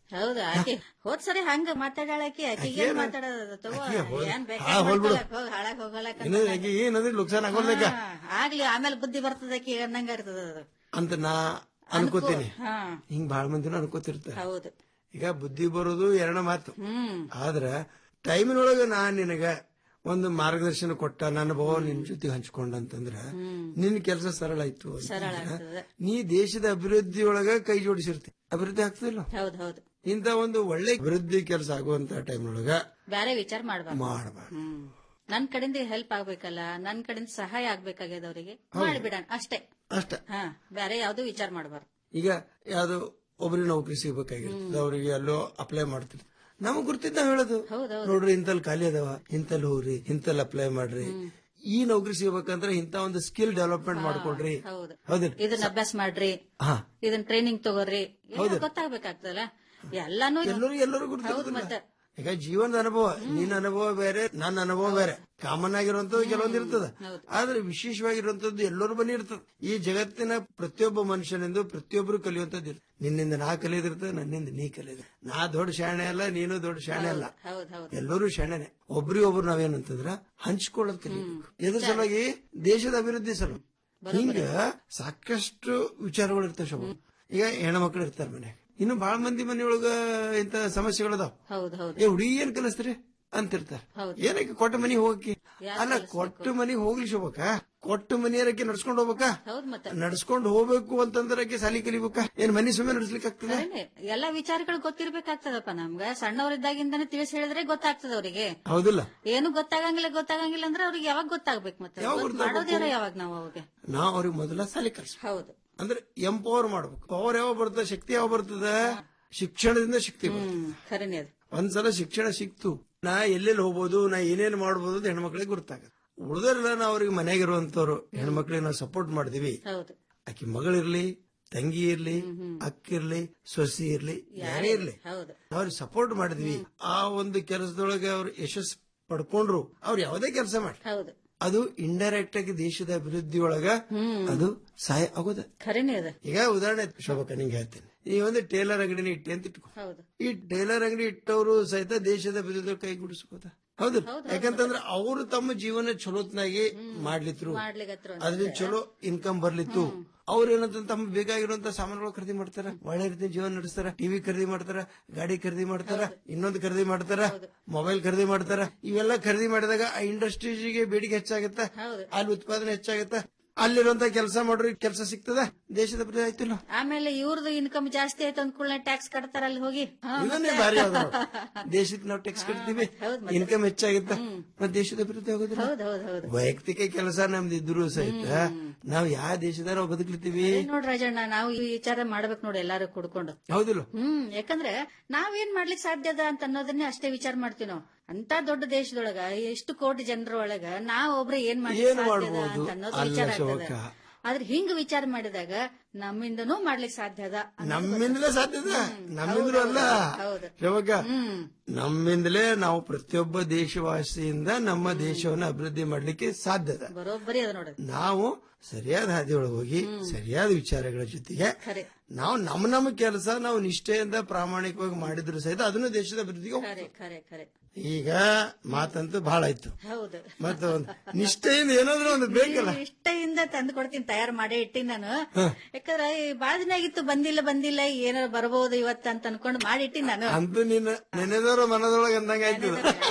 [SPEAKER 12] ಹೌದು ಆಕಿ ಹೋದ್ ಸರಿ ಹಂಗ ಮಾತಾಡಾಳ ಆಕಿ ಆಕಿಗೆ
[SPEAKER 8] ಆಕಿ
[SPEAKER 12] ಮಾತಾಡೋದ ತಗೋ
[SPEAKER 8] ಆಕಿ ಹೋದ್-
[SPEAKER 12] ಏನ್
[SPEAKER 8] ಹಾಳ್ ಹೋಗ್ಬಿಡು.
[SPEAKER 12] ಹೋಗಿ ಹಾಳಾಗ್ ಹೋಗಲಕ್ಕ
[SPEAKER 8] ಇನ್ನು ಆಕಿ ಏನಂದ್ರೆ ಲುಕ್ಸಾನ್ ಆಗೋಲ್ಲೇಕ
[SPEAKER 12] ಆಗ್ಲಿ ಆಮೇಲೆ ಬುದ್ಧಿ ಬರ್ತದ ಆಕಿ ಅನ್ನಂಗ ಇರ್ತದ ಅದು
[SPEAKER 8] ಅಂತ ನಾ ಅನ್ಕೋತೀನಿ
[SPEAKER 12] ಹಾ
[SPEAKER 8] ಹಿಂಗ್ ಬಾಳ ಮಂದಿನೂ ಅನ್ಕೋತಿರ್ತಾರೆ
[SPEAKER 12] ಹೌದು
[SPEAKER 8] ಈಗ ಬುದ್ಧಿ ಬರೋದು ಎರಡ ಮಾತು
[SPEAKER 12] ಹ್ಮ್
[SPEAKER 8] ಆದ್ರ ಟೈಮಿನೊಳಗ ನಾನ್ ನಿನಗ ಒಂದು ಮಾರ್ಗದರ್ಶನ ಕೊಟ್ಟ ನನ್ನ ಭಾವ ನಿನ್ ಜೊತೆ ಹಂಚ್ಕೊಂಡಂತಂದ್ರ ನಿನ್ ಕೆಲಸ ಸರಳ ಆಯ್ತು
[SPEAKER 12] ಸರಳ
[SPEAKER 8] ಅಂತಂದ್ರ
[SPEAKER 12] ಆಗ್ತದ
[SPEAKER 8] ನೀ ದೇಶದ ಅಭಿವೃದ್ಧಿ ಒಳಗ ಕೈ ಜೋಡಿಸಿರ್ತಿ ಅಭಿವೃದ್ಧಿ ಆಗ್ತಿಲ್ಲ
[SPEAKER 12] ಹೌದ್ ಹೌದು
[SPEAKER 8] ಇಂತ ಒಂದು ಒಳ್ಳೆ ಅಭಿವೃದ್ಧಿ ಕೆಲಸ ಆಗುವಂತ ಟೈಮ್ನೊಳಗ
[SPEAKER 12] ಬ್ಯಾರೆ ವಿಚಾರ ಮಾಡ್ಬಾರ್ದು
[SPEAKER 8] ಮಾಡಬಾರ್ದು
[SPEAKER 12] ಹ್ಮ್ ನನ್ ಕಡೆಯಿಂದ ಹೆಲ್ಪ್ ಆಗ್ಬೇಕಲ್ಲ ನನ್ ಕಡೆಯಿಂದ ಸಹಾಯ ಆಗ್ಬೇಕಾಗ್ಯದ ಅವರಿಗೆ ಮಾಡಿಬಿಡಣ ಅಷ್ಟೇ
[SPEAKER 8] ಅಷ್ಟ
[SPEAKER 12] ಹಾ ಬೇರೆ ಯಾವ್ದು ವಿಚಾರ ಮಾಡಬಾರ್ದು
[SPEAKER 8] ಈಗ ಯಾವ್ದು ಒಬ್ರಿಗೆ ನೌಕರಿ ಸಿಗ್ಬೇಕಾಗಿರ್ತದೆ ಅವ್ರಿಗೆ ಎಲ್ಲೋ ಅಪ್ಲೈ ಮಾಡ್ತಿರ್ತಾರೆ ನಮಗ್ ಗುರ್ತಿದ್ದ ಹೇಳೋದು ನೋಡ್ರಿ ಇಂತಲ್ಲಿ ಖಾಲಿ ಅದಾವ ಇಂತಲ್ಲಿ ಹೋಗ್ರಿ ಇಂತಲ್ಲಿ ಅಪ್ಲೈ ಮಾಡ್ರಿ ಈ ನೌಕರಿ ಸಿಗ್ಬೇಕಂದ್ರೆ ಇಂತ ಒಂದು ಸ್ಕಿಲ್ ಡೆವಲಪ್ಮೆಂಟ್ ಮಾಡ್ಕೊಡ್ರಿ
[SPEAKER 12] ಹೌದು
[SPEAKER 8] ಹೌದಿಲ್ಲ
[SPEAKER 12] ಇದನ್ನ ಅಭ್ಯಾಸ ಮಾಡ್ರಿ
[SPEAKER 8] ಹಾ
[SPEAKER 12] ಇದನ್ನ ಟ್ರೈನಿಂಗ್ ತಗೋರಿ ಎಲ್ಲ ಗೊತ್ತಾಗ್ಬೇಕಾಗ್ತದಲ್ಲ ಎಲ್ಲಾನು
[SPEAKER 8] ಎಲ್ಲರೂ ಎಲ್ಲರೂ
[SPEAKER 12] ಹೌದು
[SPEAKER 8] ಗುರ್ತಿರ್ತದೆ
[SPEAKER 12] ಮತ್ತೆ
[SPEAKER 8] ಈಗ ಜೀವನದ ಅನುಭವ ನಿನ್ನ ಅನುಭವ ಬೇರೆ ನನ್ನ ಅನುಭವ ಬೇರೆ ಕಾಮನ್ ಆಗಿರುವಂತದ್ದು ಕೆಲವೊಂದು ಇರ್ತದ ಆದ್ರೆ ವಿಶೇಷವಾಗಿರುವಂತದ್ದು ಎಲ್ಲರೂ ಬನ್ನಿ ಇರ್ತದ ಈ ಜಗತ್ತಿನ ಪ್ರತಿಯೊಬ್ಬ ಮನುಷ್ಯನಿಂದ ಪ್ರತಿಯೊಬ್ಬರು ಕಲಿಯುವಂತದ್ದು ಇರ್ತದೆ ನಿನ್ನಿಂದ ನಾ ಕಲಿಯೋದಿರ್ತದೆ ನನ್ನಿಂದ ನೀ ಕಲಿಯೋದು ನಾ ದೊಡ್ಡ ಶಾಣೆ ಅಲ್ಲ ನೀನು ದೊಡ್ಡ ಶಾಣೆ ಅಲ್ಲ
[SPEAKER 12] ಹೌದ್ ಹೌದು
[SPEAKER 8] ಎಲ್ಲರೂ ಶಾಣೆನೆ ಒಬ್ರಿಗೊಬ್ರು ನಾವೇನಂತಂದ್ರ ಹಂಚ್ಕೊಳ್ಳೋದ್ ಕಲಿಬೇಕು ಇದ್ರ ಸಲುವಾಗಿ ದೇಶದ ಅಭಿವೃದ್ಧಿ ಸಲ ಹಿಂಗ ಸಾಕಷ್ಟು ವಿಚಾರಗಳು ಇರ್ತಾವ ಶೋಭ ಈಗ ಹೆಣ್ಮಕ್ಳು ಇರ್ತಾರ ಮನೆ ಇನ್ನು ಬಹಳ ಮಂದಿ ಮನೆಯೊಳಗ ಇಂತ ಸಮಸ್ಯೆಗಳದಾವ್
[SPEAKER 12] ಹೌದು ಹೌದು
[SPEAKER 8] ಏ ಹುಡುಗಿ ಏನ್ ಕಲಿಸ್ತಾರೆ ಅಂತಿರ್ತಾರ
[SPEAKER 12] ಹೌದು.
[SPEAKER 8] ಏನಕ್ಕೆ ಕೊಟ್ಟ ಮನಿ ಹೋಗಕ್ಕೆ ಅಲ್ಲ ಕೊಟ್ಟ ಮನಿ ಹೋಗ್ಲಿ ಶೋಭಕ್ಕ ಕೊಟ್ಟ ಮನೆಯರಕ್ಕೆ ನಡ್ಸ್ಕೊಂಡ್ ಹೋಗ್ಬೇಕಾ
[SPEAKER 12] ಹೌದ್ ಮತ್ತೆ
[SPEAKER 8] ನಡ್ಸ್ಕೊಂಡ್ ಹೋಗ್ಬೇಕು ಅಂತಂದ್ರೆ ಆಕೆ ಸಾಲಿ ಕಲಿಬೇಕಾ ಏನ್ ಮನಿ ಸುಮ್ಮನೆ ನಡ್ಸ್ಲಿಕ್ಕೆ ಆಗ್ತದ
[SPEAKER 12] ಖರೇನೆ. ಎಲ್ಲಾ ವಿಚಾರಗಳು ಗೊತ್ತಿರ್ಬೇಕಾಗ್ತದಪ್ಪ ನಮ್ಗ ಸಣ್ಣವರಿದ್ದಾಗಿಂದಾನೆ ತಿಳಿಸಿ ಹೇಳಿದ್ರೆ ಗೊತ್ತಾಗ್ತದ ಅವರಿಗೆ
[SPEAKER 8] ಹೌದಿಲ್ಲ
[SPEAKER 12] ಏನು ಗೊತ್ತಾಗಂಗಿಲ್ಲ ಗೊತ್ತಾಗಂಗಿಲ್ಲ ಅಂದ್ರೆ ಅವ್ರಿಗೆ ಯಾವಾಗ ಗೊತ್ತಾಗ್ಬೇಕು ಮತ್ತೆ
[SPEAKER 8] ಯಾವಾಗ
[SPEAKER 12] ಗೊತ್ತು
[SPEAKER 8] ಗೊತ್ತಾಗ್ಬೇಕು?
[SPEAKER 12] ಮಾಡೋದ್ಯಾರ ಯಾವಾಗ ನಾವು ಅವಾಗ
[SPEAKER 8] ನಾವ್ ಅವ್ರಿಗೆ ಮೊದಲ ಸಾಲಿ ಕಲ್ಸ
[SPEAKER 12] ಹೌದು
[SPEAKER 8] ಅಂದ್ರೆ ಎಂಪವರ್ ಮಾಡ್ಬೇಕು ಪವರ್ ಯಾವ ಬರ್ತದ ಶಕ್ತಿ ಯಾವ ಬರ್ತದ ಶಿಕ್ಷಣದಿಂದ ಶಕ್ತಿ ಬರ್ತದೆ
[SPEAKER 12] ಹ್ಮ್ ಖರೇನೆ ಅದು
[SPEAKER 8] ಒಂದ್ಸಲ ಶಿಕ್ಷಣ ಸಿಕ್ತು ನಾ ಎಲ್ಲೆಲ್ಲಿ ಹೋಗ್ಬೋದು ನಾ ಏನೇನ್ ಮಾಡ್ಬೋದು ಅಂತ ಹೆಣ್ಮಕ್ಳಿಗೆ ಗೊತ್ತಾಗತ್ತೆ ಉಳಿದರೆಲ್ಲ ನಾವು ಅವ್ರಿಗೆ ಮನೆಯಾಗಿರುವಂತವ್ರು ಹೆಣ್ಮಕ್ಳಿಗೆ ನಾವು ಸಪೋರ್ಟ್ ಮಾಡ್ತೀವಿ
[SPEAKER 12] ಹೌದು
[SPEAKER 8] ಆಕಿ ಮಗಳಿರ್ಲಿ ತಂಗಿ ಇರ್ಲಿ ಅಕ್ಕಿರ್ಲಿ ಸೊಸಿ ಇರ್ಲಿ ಯಾರೇ ಇರ್ಲಿ
[SPEAKER 12] ಹೌದು
[SPEAKER 8] ಅವ್ರಿಗೆ ಸಪೋರ್ಟ್ ಮಾಡಿದ್ವಿ ಆ ಒಂದು ಕೆಲಸದೊಳಗೆ ಅವ್ರು ಯಶಸ್ ಪಡ್ಕೊಂಡ್ರು ಅವ್ರು ಯಾವುದೇ ಕೆಲಸ ಮಾಡಿ
[SPEAKER 12] ಹೌದು
[SPEAKER 8] ಅದು ಇಂಡೈರೆಕ್ಟ್ ಆಗಿ ದೇಶದ ಅಭಿವೃದ್ಧಿ ಒಳಗ ಅದು ಸಹಾಯ ಆಗೋದ
[SPEAKER 12] ಖರೇನೆ ಅದ
[SPEAKER 8] ಈಗ ಉದಾಹರಣೆ ಶೋಭಕ ನಿಂಗೆ ಹೇಳ್ತೀನಿ ಈ ಒಂದು ಟೇಲರ್ ಅಂಗಡಿನ ಇಟ್ಟಿ ಅಂತ ಇಟ್ಕೊ
[SPEAKER 12] ಹೌದು
[SPEAKER 8] ಈ ಟೇಲರ್ ಅಂಗಡಿ ಇಟ್ಟವರು ಸಹಿತ ದೇಶದ ಅಭಿವೃದ್ಧಿ ಕೈಗೂಡಿಸ್ಬೋದ ಹೌದು ಯಾಕಂತಂದ್ರೆ ಅವರು ತಮ್ಮ ಜೀವನ ಚಲೋತ್ನಾಗಿ ಮಾಡ್ಲಿತ್ರು
[SPEAKER 12] ಮಾಡ್ಲಿಕತ್ರು ಅಂತ.
[SPEAKER 8] ಅದ್ರಿಂದ ಚಲೋ ಇನ್ಕಮ್ ಬರ್ಲಿತ್ತು ಅವ್ರ ಏನಂತ ತಮ್ಮ ಬೇಕಾಗಿರುವಂತ ಸಾಮಾನುಗಳು ಖರೀದಿ ಮಾಡ್ತಾರ ಒಳ್ಳೆ ರೀತಿ ಜೀವನ ನಡೆಸ್ತಾರ ಟಿವಿ ಖರೀದಿ ಮಾಡ್ತಾರ ಗಾಡಿ ಖರೀದಿ ಮಾಡ್ತಾರ ಇನ್ನೊಂದು ಖರೀದಿ ಮಾಡ್ತಾರ ಮೊಬೈಲ್ ಖರೀದಿ ಮಾಡ್ತಾರ ಇವೆಲ್ಲ ಖರೀದಿ ಮಾಡಿದಾಗ ಆ ಇಂಡಸ್ಟ್ರೀಸ್ಗೆ ಬೇಡಿಕೆ ಹೆಚ್ಚಾಗತ್ತ ಅಲ್ಲಿ ಉತ್ಪಾದನೆ ಹೆಚ್ಚಾಗತ್ತ ಅಲ್ಲಿರುವಂತ ಕೆಲಸ ಮಾಡ್ರಿ ಕೆಲಸ ಸಿಗ್ತದ ದೇಶದ ಅಭಿವೃದ್ಧಿ ಆಯ್ತಿಲ್ಲ
[SPEAKER 12] ಆಮೇಲೆ ಇವ್ರದ್ದು ಇನ್ಕಮ್ ಜಾಸ್ತಿ ಆಯ್ತು ಅಂದ್ಕೂಡ್ಲೆ ಟ್ಯಾಕ್ಸ್ ಕಟ್ತಾರ ಅಲ್ಲಿ ಹೋಗಿ ಹಾ,
[SPEAKER 8] ಇದನ್ನೇ
[SPEAKER 12] ಮತ್ತೆ?
[SPEAKER 8] ಭಾರಿ ಅದ ದೇಶಕ್ಕೆ ನಾವು ಟ್ಯಾಕ್ಸ್ ಕಟ್ತೀವಿ ಇನ್ಕಮ್ ಹೆಚ್ಚಾಗುತ್ತ ಮತ್ತೆ ದೇಶದ ಅಭಿವೃದ್ಧಿ ಆಗೋದಿಲ್ಲ
[SPEAKER 12] ಹೌದ್ ಹೌದ್ ಹೌದು
[SPEAKER 8] ವೈಯಕ್ತಿಕ ಕೆಲಸ ನಮ್ದು ಇದ್ರು ಸಹಿತ ನಾವು ಯಾವ ದೇಶದ ನಾವು ಬದುಕ್ಲಿತ್ತೀವಿ
[SPEAKER 12] ಏನ್ ನೋಡ್ ರಾಜಣ್ಣ ನಾವು ಈ ವಿಚಾರ ಮಾಡ್ಬೇಕು ನೋಡಿ ಎಲ್ಲಾರು ಕುಡ್ಕೊಂಡು
[SPEAKER 8] ಹೌದಿಲ್ಲ
[SPEAKER 12] ಹ್ಮ್ ಯಾಕಂದ್ರೆ ನಾವೇನ್ ಮಾಡ್ಲಿಕ್ ಸಾಧ್ಯ ಅದ ಅಂತ ಅನ್ನೋದನ್ನೇ ಅಷ್ಟೇ ವಿಚಾರ ಮಾಡ್ತೀವಿ ನಾವು ಅಂತ ದೊಡ್ಡ ದೇಶದೊಳಗ ಎಷ್ಟು ಕೋಟಿ ಜನರ ಒಳಗ ನಾವ್ ಒಬ್ರು ಏನ್ ಮಾಡ್ಲಿಕ್
[SPEAKER 8] ಏನ್
[SPEAKER 12] ಸಾಧ್ಯ ಅದ
[SPEAKER 8] ಮಾಡ್ಬೋದು?
[SPEAKER 12] ಅಂತ ಅನ್ನೋದು
[SPEAKER 8] ಅಲ್ಲ
[SPEAKER 12] ವಿಚಾರ ಆಗ್ತದ
[SPEAKER 8] ಶೋಭಕ್ಕ.
[SPEAKER 12] ಆದ್ರೆ ಹಿಂಗ್ ವಿಚಾರ ಮಾಡಿದಾಗ ನಮ್ಮಿಂದನೂ ಮಾಡ್ಲಿಕ್ ಸಾಧ್ಯ ಅದ ಅನ್ನೋದು
[SPEAKER 8] ನಮ್ಮಿಂದಲೇ ಸಾಧ್ಯದ ನಮ್ಮಿಂದಲೂ ಅಲ್ಲ
[SPEAKER 12] ಹೌದು.
[SPEAKER 8] ಯಾವಾಗ
[SPEAKER 12] ಹ್ಮ್
[SPEAKER 8] ನಮ್ಮಿಂದಲೇ ನಾವು ಪ್ರತಿಯೊಬ್ಬ ದೇಶವಾಸಿಯಿಂದ ನಮ್ಮ ದೇಶವನ್ನ ಅಭಿವೃದ್ಧಿ ಮಾಡ್ಲಿಕ್ಕೆ ಸಾಧ್ಯದ
[SPEAKER 12] ಬರೋಬ್ಬರಿ ಅದ ನೋಡ್ರಿ
[SPEAKER 8] ನಾವು ಸರಿಯಾದ ಹಾದಿಯೊಳಗೆ ಹೋಗಿ ಸರಿಯಾದ ವಿಚಾರಗಳ ಜೊತೆಗೆ
[SPEAKER 12] ಖರೆ
[SPEAKER 8] ನಾವು ನಮ್ಮ ನಮ್ಮ ಕೆಲಸ ನಾವು ನಿಷ್ಠೆಯಿಂದ ಪ್ರಾಮಾಣಿಕವಾಗಿ ಮಾಡಿದ್ರು ಸಹಿತ ಅದನ್ನು ದೇಶದ ಅಭಿವೃದ್ಧಿಗೆ ಹೋಗ್ತದೆ.
[SPEAKER 12] ಖರೆ ಖರೆ ಖರೆ
[SPEAKER 8] ಈಗ ಮಾತಂತೂ ಬಹಳ ಆಯ್ತು
[SPEAKER 12] ಹೌದು
[SPEAKER 8] ಮತ್ತೆ ಒಂದು ನಿಷ್ಠೆಯಿಂದ ಏನಾದ್ರೂ ಒಂದು ಬೇಕಲ್ಲ
[SPEAKER 12] ಇಷ್ಟದಿಂದ ತಂದು ಕೊಡ್ತೀನಿ ತಯಾರು ಮಾಡೇ ಇಟ್ಟಿನಿ ನಾನು ಯಾಕಂದ್ರೆ ಈ ಬಾಳ ದಿನ ಆಗಿತ್ತು ಬಂದಿಲ್ಲ ಬಂದಿಲ್ಲ ಏನಾರ ಬರಬಹುದು ಇವತ್ತ ಅಂತ ಅನ್ಕೊಂಡು ಮಾಡಿಟ್ಟಿನಿ ನಾನು
[SPEAKER 8] ಅಂತೂ ನೀನು ನೆನೆದವರ ಮನದೊಳಗೆ ಅಂದಂಗ ಆಯ್ತು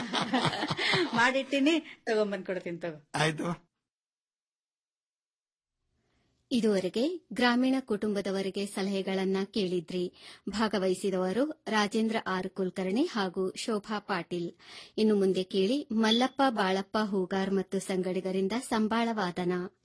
[SPEAKER 12] ಮಾಡಿಟ್ಟಿನಿ ತಗೊಂಬಂದ್ ಕೊಡ್ತೀನಿ ತಗೋ
[SPEAKER 8] ಆಯ್ತು
[SPEAKER 14] ಇದುವರೆಗೆ ಗ್ರಾಮೀಣ ಕುಟುಂಬದವರಿಗೆ ಸಲಹೆಗಳನ್ನ ಕೇಳಿದ್ರಿ ಭಾಗವಹಿಸಿದವರು ರಾಜೇಂದ್ರ ಆರ್ ಕುಲಕರ್ಣಿ ಹಾಗೂ ಶೋಭಾ ಪಾಟೀಲ್ ಇನ್ನು ಮುಂದೆ ಕೇಳಿ ಮಲ್ಲಪ್ಪ ಬಾಳಪ್ಪ ಹೂಗಾರ್ ಮತ್ತು ಸಂಗಡಿಗರಿಂದ ಸಂಬಾಳ ವಾದನ